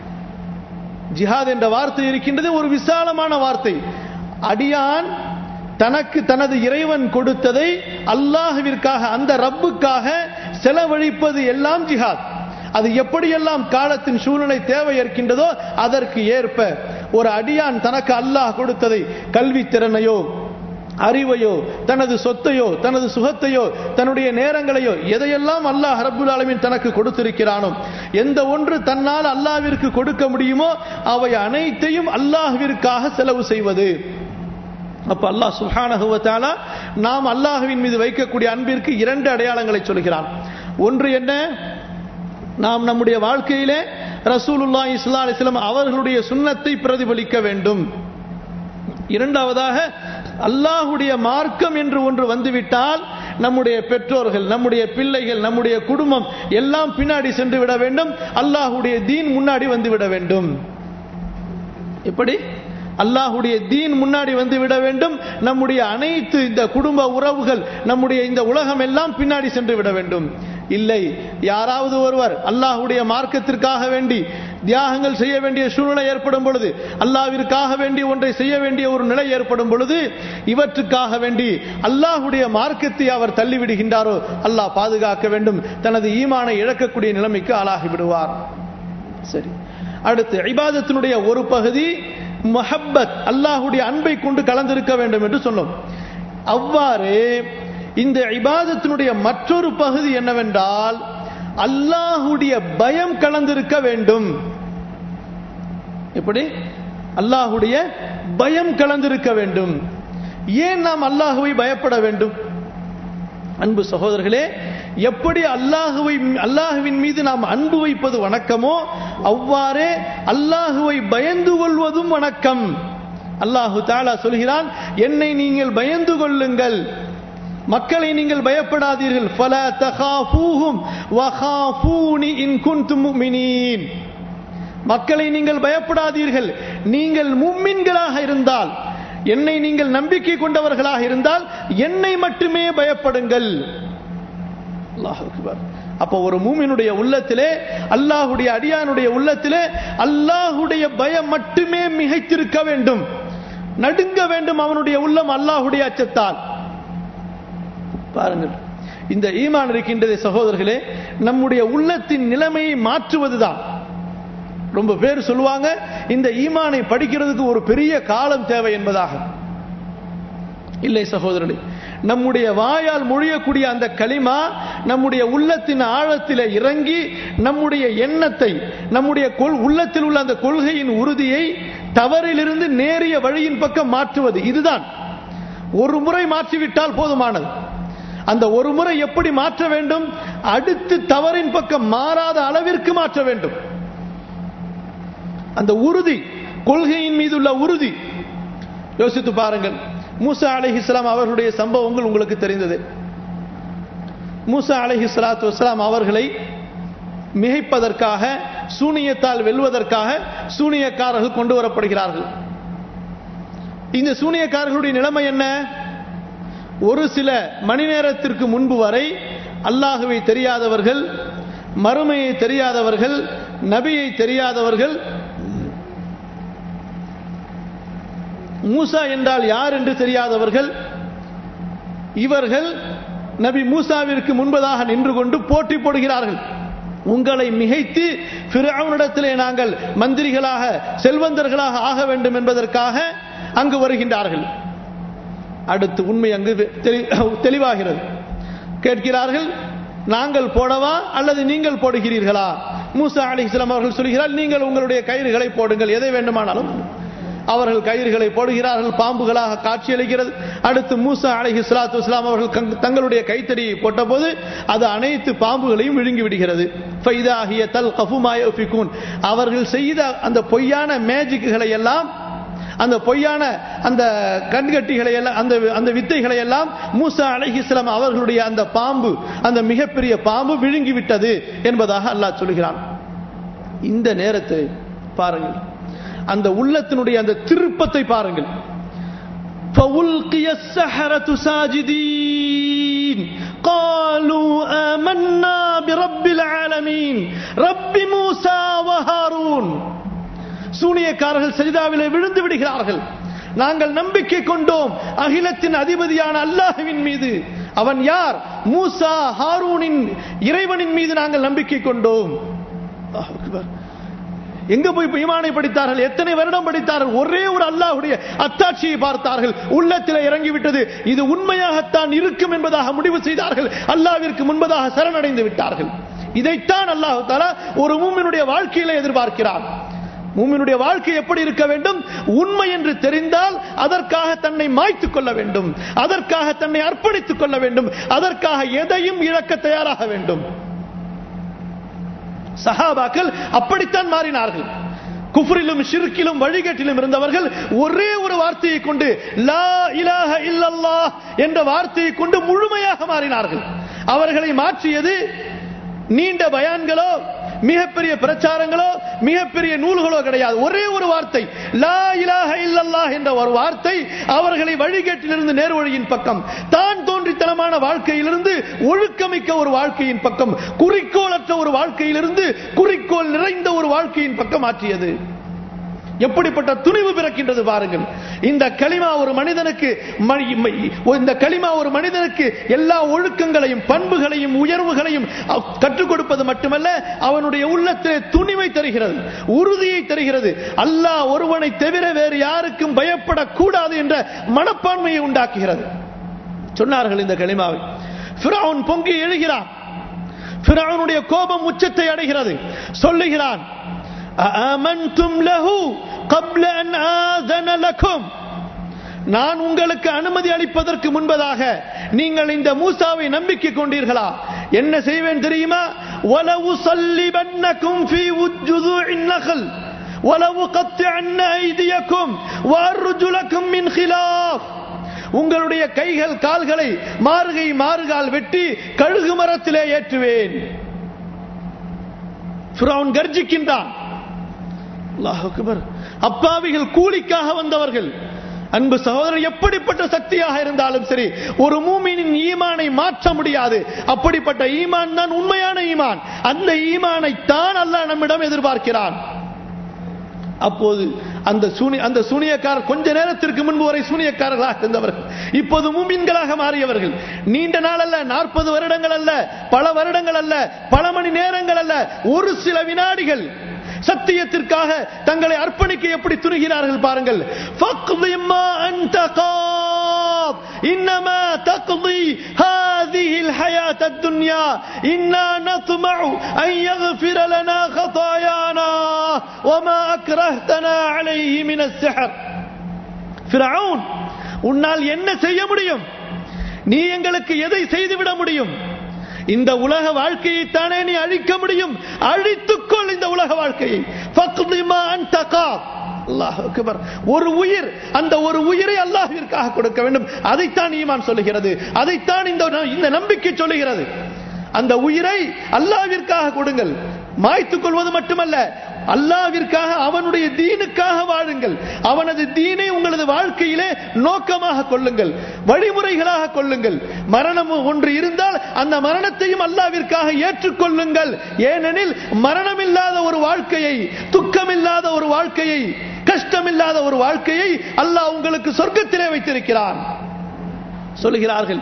ஜிஹாத் என்ற வார்த்தை இருக்கின்றது ஒரு விசாலமான வார்த்தை அடியான் தனக்கு தனது இறைவன் கொடுத்ததை அல்லாஹ்விற்காக அந்த ரப்புக்காக செலவழிப்பது எல்லாம் ஜிஹாத் அது எப்படியெல்லாம் காலத்தின் சூழ்நிலை தேவை இருக்கின்றதோ அதற்கு ஏற்ப ஒரு அடியான் தனக்கு அல்லாஹ் கொடுத்ததை கல்வி திறனையோ அறிவையோ தனது சொத்தையோ தனது சுகத்தையோ தன்னுடைய நேரங்களையோ எதையெல்லாம் அல்லாஹ் ரப்புல் ஆலமீன் தனக்கு கொடுத்திருக்கிறானோ எந்த ஒன்று தன்னால் அல்லாஹ்விற்கு கொடுக்க முடியுமோ அவை அனைத்தையும் அல்லாஹ்விற்காக செலவு செய்வது அப்ப அல்லாஹ் சுப்ஹானஹு வ தஆலா நாம் அல்லாஹ்வின் மீது வைக்கக்கூடிய அன்பிற்கு இரண்டு அடையாளங்களை சொல்கிறான் ஒன்று என்ன நாம் நம்முடைய வாழ்க்கையிலே ரசூலுல்லாஹி ஸல்லல்லாஹு அலைஹி வஸல்லம் அவர்களுடைய சுன்னத்தை பிரதிபலிக்க வேண்டும் இரண்டாவதாக அல்லாஹுடைய மார்க்கம் என்று ஒன்று வந்துவிட்டால் நம்முடைய பெற்றோர்கள் நம்முடைய பிள்ளைகள் நம்முடைய குடும்பம் எல்லாம் பின்னாடி சென்று விட வேண்டும் அல்லாஹுடைய தீன் முன்னாடி வந்து விட வேண்டும் எப்படி அல்லாஹுடைய தீன் முன்னாடி வந்து விட வேண்டும் நம்முடைய அனைத்து இந்த குடும்ப உறவுகள் நம்முடைய இந்த உலகம் எல்லாம் பின்னாடி சென்று விட வேண்டும் இல்லை யாராவது ஒருவர் அல்லாஹுடைய மார்க்கத்திற்காக வேண்டி தியாகங்கள் செய்ய வேண்டிய சூழ்நிலை ஏற்படும் பொழுது அல்லாவிற்காக வேண்டி ஒன்றை செய்ய வேண்டிய ஒரு நிலை ஏற்படும் பொழுது இவற்றுக்காக வேண்டி அல்லாஹுடைய மார்க்கத்தை அவர் தள்ளிவிடுகின்றாரோ அல்லாஹ் பாதுகாக்க வேண்டும் தனது ஈமானை இழக்கக்கூடிய நிலைமைக்கு ஆளாகி விடுவார் சரி அடுத்து இபாதத்தினுடைய ஒரு பகுதி மஹப்பத் அல்லாஹுடைய அன்பை கொண்டு கலந்திருக்க வேண்டும் என்று சொன்னோம் அவ்வாறு இந்த இபாதத்தினுடைய மற்றொரு பகுதி என்னவென்றால் அல்லாஹுடைய பயம் கலந்திருக்க வேண்டும் எப்படி அல்லாஹுடைய பயம் கலந்திருக்க வேண்டும் ஏன் நாம் அல்லாஹுவை பயப்பட வேண்டும் அன்பு சகோதரர்களே எப்படி அல்லாஹுவை அல்லாஹுவின் மீது நாம் அன்பு வைப்பது வணக்கமோ அவ்வாறே அல்லாஹுவை பயந்து கொள்வதும் வணக்கம் அல்லாஹு தாலா சொல்கிறான் என்னை நீங்கள் பயந்து கொள்ளுங்கள் மக்களை நீங்கள் பயப்படாதீர்கள் ஃபலா தகாஃபூஹும் வகாஃபூனி இன் குன்தும் முஃமினீன் மக்களை நீங்கள் பயப்படாதீர்கள் நீங்கள் மும்மின்களாக இருந்தால் என்னை நீங்கள் நம்பிக்கை கொண்டவர்களாக இருந்தால் என்னை மட்டுமே பயப்படுங்கள் அல்லாஹ் அக்பர் அப்போ ஒரு மூமினுடைய உள்ளத்திலே அல்லாஹுடைய அடியானுடைய உள்ளத்திலே அல்லாஹுடைய பயம் மட்டுமே மிகைத்திருக்க வேண்டும் நடுங்க வேண்டும் அவனுடைய உள்ளம் அல்லாஹுடைய அச்சத்தால் பாருங்கள் இந்த ஈமான் இருக்கின்றது சகோதரர்களே நம்முடைய உள்ளத்தின் நிலைமையை மாற்றுவதுதான் ரொம்ப பேர் சொல்லுவாங்க இந்த ஈமானை படிக்கிறதுக்கு ஒரு பெரிய காலம் தேவை என்பதாக இல்லை சகோதரர்களே நம்முடைய வாயால் மொழியக்கூடிய அந்த களிமா நம்முடைய உள்ளத்தின் ஆழத்தில் இறங்கி நம்முடைய எண்ணத்தை நம்முடைய கொள் உள்ளத்தில் உள்ள அந்த கொள்கையின் உறுதியை தவறிலிருந்து நேரிய வழியின் பக்கம் மாற்றுவது இதுதான் ஒரு முறை மாற்றிவிட்டால் போதுமானது அந்த ஒரு முறை எப்படி மாற்ற வேண்டும் அடுத்து தவறின் பக்கம் மாறாத அளவிற்கு மாற்ற வேண்டும் அந்த உறுதி கொள்கையின் மீது உள்ள உறுதி யோசித்து பாருங்கள் மூசா அலிஹிஸ்லாம் அவர்களுடைய சம்பவங்கள் உங்களுக்கு தெரிந்தது மூசா அலஹி சலாத்து வஸ்லாம் அவர்களை மிகைப்பதற்காக சூனியத்தால் வெல்வதற்காக சூனியக்காரர்கள் கொண்டு வரப்படுகிறார்கள் இந்த சூனியக்காரர்களுடைய நிலைமை என்ன ஒரு சில மணி நேரத்திற்கு முன்பு வரை அல்லாஹுவை தெரியாதவர்கள் மறுமையை தெரியாதவர்கள் நபியை தெரியாதவர்கள் மூசா என்றால் யார் என்று தெரியாதவர்கள் இவர்கள் நபி மூசாவிற்கு முன்பதாக நின்று கொண்டு போட்டி போடுகிறார்கள் உங்களை மிகைத்து பிறவனிடத்திலே நாங்கள் மந்திரிகளாக செல்வந்தர்களாக ஆக வேண்டும் என்பதற்காக அங்கு வருகின்றார்கள் அடுத்து உண்மை அங்கு தெளிவாகிறது கேட்கிறார்கள் நாங்கள் போடவா அல்லது நீங்கள் போடுகிறீர்களா மூசா அலிஸ்லாம் அவர்கள் சொல்கிறார் நீங்கள் உங்களுடைய கயிறுகளை போடுங்கள் எதை வேண்டுமானாலும் அவர்கள் கயிறுகளை போடுகிறார்கள் பாம்புகளாக காட்சியளிக்கிறது அடுத்து மூசா அலஹி சலாத்து இஸ்லாம் அவர்கள் கங்- தங்களுடைய கைத்தடியை போட்டபோது அது அனைத்து பாம்புகளையும் விழுங்கி விடுகிறது ஃபைதாகிய தல் கஃபுமாயோபிகூன் அவர்கள் செய்த அந்த பொய்யான மேஜிக்குகளை எல்லாம் அந்த பொய்யான அந்த கண்கட்டிகளை எல்லாம் அந்த அந்த வித்தைகளை எல்லாம் மூசா அலைஹிஸ்லாம் அவர்களுடைய அந்த பாம்பு அந்த மிகப்பெரிய பாம்பு விழுங்கி விட்டது என்பதாக அல்லாஹ் சொல்கிறான் இந்த நேரத்தை பாருங்கள் அந்த உள்ளத்தினுடைய அந்த திருப்பத்தை பாருங்கள் فَأُلْقِيَ السَّحَرَةُ سَاجِدِينَ قَالُوا آمَنَّا بِرَبِّ الْعَالَمِينَ رَبِّ مُوسَى وَهَارُونَ சூனியக்காரர்கள் சஜிதாவிலே விழுந்து விடுகிறார்கள் நாங்கள் நம்பிக்கை கொண்டோம் அகிலத்தின் அதிபதியான அல்லாஹுவின் மீது அவன் யார் மூசா ஹாரூனின் இறைவனின் மீது நாங்கள் நம்பிக்கை கொண்டோம் அல்லாஹ் அக்பர். எங்க போய் இப்ப ஈமானை படித்தார்கள் எத்தனை வருடம் படித்தார்கள் ஒரே ஒரு அல்லாஹ்வுடைய அத்தாட்சியை பார்த்தார்கள் உள்ளத்தில் இறங்கிவிட்டது இது உண்மையாகத்தான் இருக்கும் என்பதாக முடிவு செய்தார்கள் அல்லாஹ்விற்கு முன்பதாக சரணடைந்து விட்டார்கள் இதைத்தான் அல்லாஹ் தாலா ஒரு மூமினுடைய வாழ்க்கையில எதிர்பார்க்கிறார் மூமினுடைய வாழ்க்கை எப்படி இருக்க வேண்டும் உண்மை என்று தெரிந்தால் அதற்காக தன்னை மாய்த்துக் கொள்ள வேண்டும் அதற்காக தன்னை அர்ப்பணித்துக் கொள்ள வேண்டும் அதற்காக எதையும் இழக்க தயாராக வேண்டும் சஹாபாக்கள் அப்படித்தான் மாறினார்கள் குஃப்ரிலும் ஷிர்கிலும் வழிகேட்டிலும் இருந்தவர்கள் ஒரே ஒரு வார்த்தையை கொண்டு லா இலாஹ இல்லல்லாஹ் என்ற வார்த்தையை கொண்டு முழுமையாக மாறினார்கள் அவர்களை மாற்றியது நீண்ட பயான்களோ மிகப்பெரிய பிரச்சாரங்களோ மிகப்பெரிய நூல்களோ கிடையாது ஒரே ஒரு வார்த்தை லா இலாஹ இல்லல்லாஹ் என்ற ஒரு வார்த்தை அவர்களை வழிகேட்டிலிருந்து நேர்வழியின் பக்கம் தான் தோன்றித்தனமான வாழ்க்கையிலிருந்து ஒழுக்கமிக்க ஒரு வாழ்க்கையின் பக்கம் குறிக்கோளற்ற ஒரு வாழ்க்கையிலிருந்து குறிக்கோள் நிறைந்த ஒரு வாழ்க்கையின் பக்கம் மாற்றியது எப்படிப்பட்ட துணிவு பிறக்கின்றது பாருங்கள் இந்த களிமா ஒரு மனிதனுக்கு ம- ம- இந்த களிமா ஒரு மனிதனுக்கு எல்லா ஒழுக்கங்களையும் பண்புகளையும் உயர்வுகளையும் அ- கற்றுக் கொடுப்பது மட்டுமல்ல அவனுடைய உள்ளத்திலே துணிவை தருகிறது உறுதியை தருகிறது அல்லாஹ் ஒருவனை தவிர வேறு யாருக்கும் பயப்படக்கூடாது என்ற மனப்பான்மையை உண்டாக்குகிறது சொன்னார்கள் இந்த களிமாவை ஃபிரௌன் பொங்கி எழுகிறான் ஃபிரௌனுடைய கோபம் உச்சத்தை அடைகிறது சொல்லுகிறான் அமன்தும் லஹு قبل أن آذن لكم நான் உங்களுக்கு அனுமதி அளிப்பதற்கு முன்பதாக நீங்கள் இந்த மூசாவை நம்பிக்கை கொண்டீர்களா என்ன செய்வேன் தெரியுமா وَلَوْ صَلِّبَنَّكُمْ فِي جُذُوعِ النَّخْلِ وَلَوْ قَطِّعَنَّ أَيْدِيَكُمْ وَأَرْجُلَكُمْ مِنْ خِلَافٍ உங்களுடைய கைகள் கால்களை மாறுகை மாறுகால் வெட்டி கழுகு மரத்திலே ஏற்றுவேன் ஃபிரௌன் கர்ஜிக்கின்றான் அல்லாஹ் அக்பர் அப்பாவிகள் கூலிக்காக வந்தவர்கள் அன்பு சகோதரர் எப்படிப்பட்ட சக்தியாக இருந்தாலும் சரி ஒரு மூமினின் ஈமானை மாற்ற முடியாது அப்படிப்பட்ட ஈமான் தான் உண்மையான ஈமான் அந்த ஈமானை தான் அல்லாஹ் நம்மிடம் எதிர்பார்க்கிறான் அப்போது அந்த சூனி அந்த சூனியக்காரர் கொஞ்ச நேரத்திற்கு முன்பு வரை சூனியக்காரர்களாக இருந்தவர்கள் இப்போது மூமின்களாக மாறியவர்கள் நீண்ட நாள் அல்ல நாற்பது வருடங்கள் அல்ல பல வருடங்கள் அல்ல பல மணி நேரங்கள் அல்ல ஒரு சில வினாடிகள் சத்தியத்திற்காக தங்களை அர்ப்பணிக்க எப்படி துணிகிறார்கள் பாருங்கள் فَاقْضِ مَا أَنْتَ قَاضٍ إِنَّمَا تَقْضِي هَذِهِ الْحَيَاةَ الدُّنْيَا إِنَّا نَطْمَعُ أَنْ يَغْفِرَ لَنَا خَطَايَانَا وَمَا أَكْرَهْتَنَا عَلَيْهِ مِنَ السِّحْرِ ஃபிரௌன் உன்னால் என்ன செய்ய முடியும் நீ எங்களுக்கு எதை செய்துவிட முடியும் இந்த உலக வாழ்க்கையை தானே நீ அழிக்க முடியும் அழித்துக்கொள் இந்த உலக வாழ்க்கையை ஃபக்தி மா அன்த காப். அல்லாஹ் அக்பர். ஒரு உயிர் அந்த ஒரு உயிரை அல்லாஹ்விற்காக கொடுக்க வேண்டும் அதைத்தான் ஈமான் சொல்லுகிறது அதைத்தான் இந்த இந்த நம்பிக்கை சொல்லுகிறது அந்த உயிரை அல்லாஹ்விற்காக கொடுங்கள் மாய்த்துக் கொள்வது மட்டுமல்ல அல்லாஹ்விற்காக அவனுடைய தீனுக்காக வாழுங்கள் அவனது தீனை உங்களது வாழ்க்கையிலே நோக்கமாக கொள்ளுங்கள் வழிமுறைகளாக கொள்ளுங்கள் மரணம் ஒன்று இருந்தால் அந்த மரணத்தையும் அல்லாஹ்விற்காக ஏற்றுக்கொள்ளுங்கள் ஏனெனில் மரணமில்லாத ஒரு வாழ்க்கையை துக்கமில்லாத ஒரு வாழ்க்கையை கஷ்டமில்லாத ஒரு வாழ்க்கையை அல்லாஹ் உங்களுக்கு சொர்க்கத்திலே வைத்திருக்கிறான் சொல்லுகிறார்கள்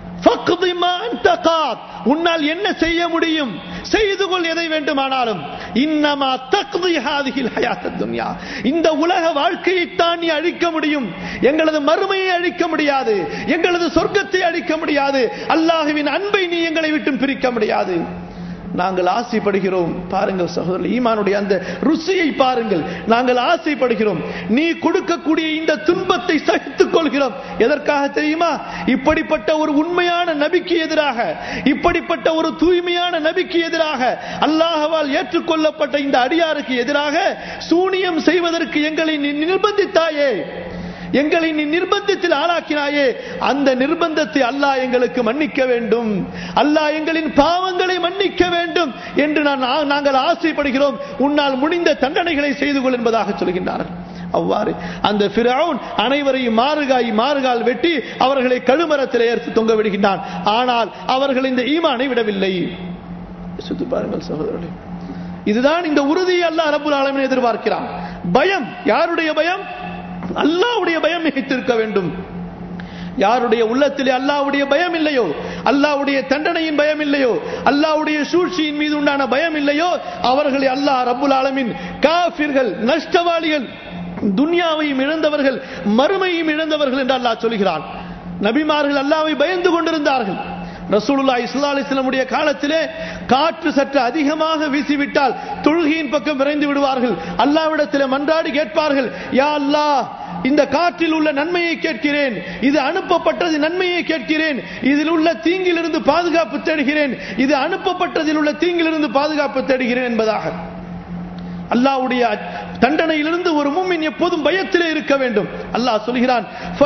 ஃபக்தி மா அன்த காத். உன்னால் என்ன செய்ய முடியும் செய்து கொள் எதை வேண்டுமானாலும் இன்னமா தக்தி ஹாதிஹில் ஹயாத்தத் துன்யா இந்த உலக வாழ்க்கையை தான் நீ அழிக்க முடியும் எங்களது மறுமையை அழிக்க முடியாது எங்களது சொர்க்கத்தை அழிக்க முடியாது அல்லாஹுவின் அன்பை நீ எங்களை விட்டு பிரிக்க முடியாது நாங்கள் ஆசைப்படுகிறோம் பாருங்கள் சகோதரர் ஈமானுடைய அந்த ருசியை பாருங்கள் நாங்கள் ஆசைப்படுகிறோம் நீ கொடுக்கக்கூடிய இந்த துன்பத்தை சகித்துக் கொள்கிறோம் எதற்காக தெரியுமா இப்படிப்பட்ட ஒரு உண்மையான நபிக்கு எதிராக இப்படிப்பட்ட ஒரு தூய்மையான நபிக்கு எதிராக அல்லாஹவால் ஏற்றுக்கொள்ளப்பட்ட இந்த அடியாருக்கு எதிராக சூனியம் செய்வதற்கு எங்களை நீ நிர்பந்தித்தாயே எங்களை நீ நிர்பந்தத்தில் ஆளாக்கினாயே அந்த நிர்பந்தத்தை அல்லாஹ் எங்களுக்கு மன்னிக்க வேண்டும் அல்லாஹ் எங்களின் பாவங்களை மன்னிக்க வேண்டும் என்று நான் நாங்கள் ஆசைப்படுகிறோம் உன்னால் முடிந்த தண்டனைகளை செய்து கொள் என்பதாக சொல்கின்றார்கள் அவ்வாறு அந்த பிறவுன் அனைவரையும் மாறுகாய் மாறுகால் வெட்டி அவர்களை கழுமரத்தில் ஏற்று தொங்க விடுகின்றான் ஆனால் அவர்கள் இந்த ஈமானை விடவில்லை சுத்து பாருங்கள் சகோதரர்களே இதுதான் இந்த உறுதியை அல்லாஹ் ரபுல் ஆலமின் எதிர்பார்க்கிறான் பயம் யாருடைய பயம் அல்லாவுடைய பயம் மிகைத்திருக்க வேண்டும் யாருடைய உள்ளத்திலே அல்லாவுடைய பயம் இல்லையோ அல்லாவுடைய தண்டனையின் பயம் இல்லையோ அல்லாவுடைய சூழ்ச்சியின் மீது உண்டான பயம் இல்லையோ அவர்களை அல்லாஹ் ரப்புல் ஆலமின் காபிர்கள் நஷ்டவாளிகள் துன்யாவையும் இழந்தவர்கள் மறுமையும் இழந்தவர்கள் என்று அல்லாஹ் சொல்கிறான் நபிமார்கள் அல்லாவை பயந்து கொண்டிருந்தார்கள் ரசூலுல்லா இஸ்லா அலிஸ்லமுடைய காலத்திலே காற்று சற்று அதிகமாக வீசிவிட்டால் தொழுகையின் பக்கம் விரைந்து விடுவார்கள் அல்லாவிடத்திலே மன்றாடி கேட்பார்கள் யா அல்லாஹ் இந்த காற்றில் உள்ள நன்மையை கேட்கிறேன் இது அனுப்பப்பட்டது நன்மையை கேட்கிறேன் இதில் உள்ள தீங்கிலிருந்து பாதுகாப்பு தேடுகிறேன் இது அனுப்பப்பட்டதில் உள்ள தீங்கிலிருந்து பாதுகாப்பு தேடுகிறேன் என்பதாக அல்லாவுடைய தண்டனையிலிருந்து ஒரு மூமின் எப்போதும் பயத்திலே இருக்க வேண்டும் அல்லாஹ் சொல்கிறான்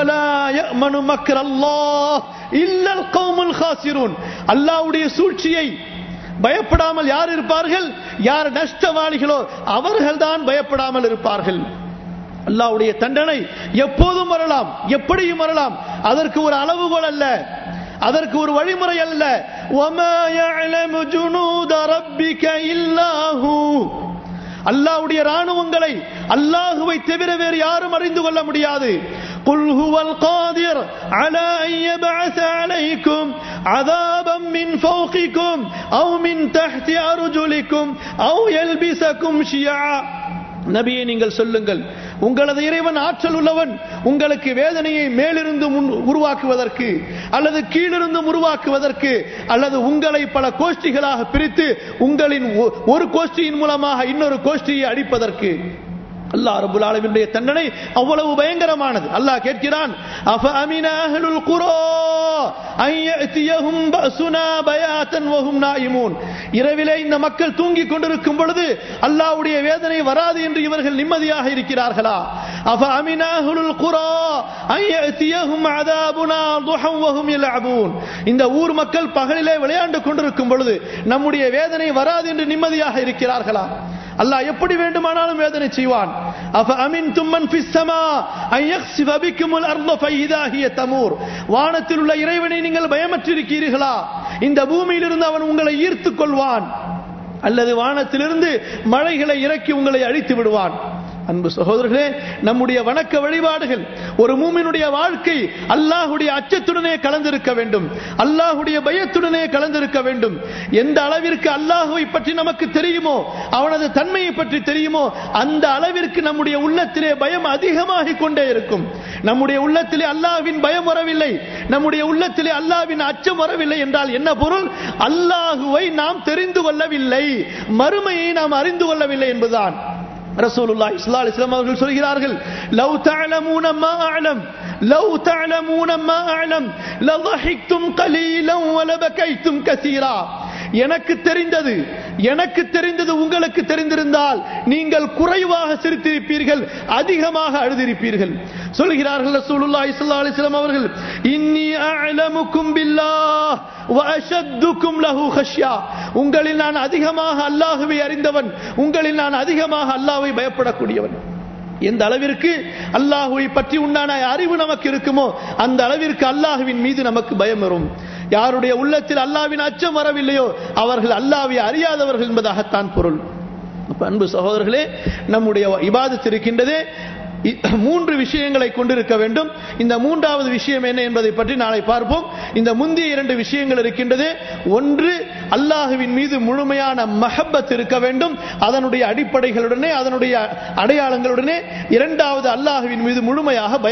அல்லாவுடைய சூழ்ச்சியை பயப்படாமல் யார் இருப்பார்கள் யார் நஷ்டவாளிகளோ அவர்கள் தான் பயப்படாமல் இருப்பார்கள் அல்லாவுடைய தண்டனை எப்போதும் வரலாம் எப்படியும் வரலாம் அதற்கு ஒரு அளவுகோல் அல்ல அதற்கு ஒரு வழிமுறை அல்ல அல்லாவுடைய ராணுவங்களை அல்லாஹுவை தவிர வேறு யாரும் அறிந்து கொள்ள முடியாது قل هو القادر على أن يبعث عليكم عذابا من فوقكم أو من تحت أرجلكم أو يلبسكم شيعا நபியை நீங்கள் சொல்லுங்கள் உங்களது இறைவன் ஆற்றல் உள்ளவன் உங்களுக்கு வேதனையை மேலிருந்து உருவாக்குவதற்கு அல்லது கீழிருந்தும் உருவாக்குவதற்கு அல்லது உங்களை பல கோஷ்டிகளாக பிரித்து உங்களின் ஒரு கோஷ்டியின் மூலமாக இன்னொரு கோஷ்டியை அடிப்பதற்கு அல்லாஹ் ரபுல் ஆலமினுடைய தண்டனை அவ்வளவு பயங்கரமானது அல்லாஹ் கேட்கிறான் அஃப அமின அஹ்லுல் குரா அன் யஅதியஹும் பஅசுனா பயாத்தன் வஹும் நாயிமூன் இரவிலே இந்த மக்கள் தூங்கிக் கொண்டிருக்கும் பொழுது அல்லாஹ்வுடைய வேதனை வராது என்று இவர்கள் நிம்மதியாக இருக்கிறார்களா அஃப அமின அஹ்லுல் குரா அன் யஅதியஹும் அதாபுனா துஹம் வஹும் யலஅபூன் இந்த ஊர் மக்கள் பகலிலே விளையாண்டு கொண்டிருக்கும் பொழுது நம்முடைய வேதனை வராது என்று நிம்மதியாக இருக்கிறார்களா அல்லாஹ் எப்படி வேண்டுமானாலும் வேதனை செய்வான் அஃப அமின்தும் மன் ஃபிஸ் ஸமா அன் யக்ஸிஃப பிக்குமுல் அர்த ஃபைதா ஹிய தமூர் வானத்தில் உள்ள இறைவனை நீங்கள் பயமற்றிருக்கிறீர்களா இந்த பூமியிலிருந்து அவன் உங்களை ஈர்த்துக் கொள்வான் அல்லது வானத்திலிருந்து மழைகளை இறக்கி உங்களை அழித்து விடுவான் அன்பு சகோதரர்களே நம்முடைய வணக்க வழிபாடுகள் ஒரு மூமினுடைய வாழ்க்கை அல்லாஹுடைய அச்சத்துடனே கலந்திருக்க வேண்டும் அல்லாஹுடைய பயத்துடனே கலந்திருக்க வேண்டும் எந்த அளவிற்கு அல்லாஹுவை பற்றி நமக்கு தெரியுமோ அவனது தன்மையை பற்றி தெரியுமோ அந்த அளவிற்கு நம்முடைய உள்ளத்திலே பயம் அதிகமாகிக் கொண்டே இருக்கும் நம்முடைய உள்ளத்திலே அல்லாஹ்வின் பயம் வரவில்லை நம்முடைய உள்ளத்திலே அல்லாஹ்வின் அச்சம் வரவில்லை என்றால் என்ன பொருள் அல்லாஹுவை நாம் தெரிந்து கொள்ளவில்லை மறுமையை நாம் அறிந்து கொள்ளவில்லை என்பதுதான் ரசூலுல்லாஹி ஸல்லல்லாஹு அலைஹி வஸல்லம் அவர்கள் சொல்கிறார்கள் லவ் தஅலமூன மா அஅலம் லவ் தஅலமூன மா அஅலம் லضحكتم قليلا ولبكيتم كثيرا எனக்கு தெரிந்தது எனக்கு தெரிந்தது உங்களுக்கு தெரிந்திருந்தால் நீங்கள் குறைவாக சிரித்திருப்பீர்கள் அதிகமாக அழுதிருப்பீர்கள் சொல்கிறார்கள் ரசூலுல்லாஹி ஸல்லல்லாஹு அலைஹி வஸல்லம் அவர்கள் இன்னி அஅலமுக்கும் பில்லாஹ் வஅஷத்துக்கும் லஹு ஹஷ்யா உங்களில் நான் அதிகமாக அல்லாஹ்வை அறிந்தவன் உங்களில் நான் அதிகமாக அல்லாஹ்வை பயப்படக்கூடியவன் எந்த அளவிற்கு அல்லாஹுவை பற்றி உண்டான அறிவு நமக்கு இருக்குமோ அந்த அளவிற்கு அல்லாஹுவின் மீது நமக்கு பயம் வரும் யாருடைய உள்ளத்தில் அல்லாவின் அச்சம் வரவில்லையோ அவர்கள் அல்லாவை அறியாதவர்கள் என்பதாகத்தான் பொருள் அப்ப அன்பு சகோதரர்களே நம்முடைய இபாதத் இருக்கின்றதே மூன்று விஷயங்களை கொண்டிருக்க வேண்டும் இந்த மூன்றாவது விஷயம் என்ன என்பதை பற்றி நாளை பார்ப்போம் இந்த முந்தைய இரண்டு விஷயங்கள் இருக்கின்றது ஒன்று அல்லாஹுவின் மீது முழுமையான மஹப்பத் இருக்க வேண்டும் அதனுடைய அடிப்படைகளுடனே அதனுடைய அடையாளங்களுடனே இரண்டாவது அல்லாஹுவின் மீது முழுமையாக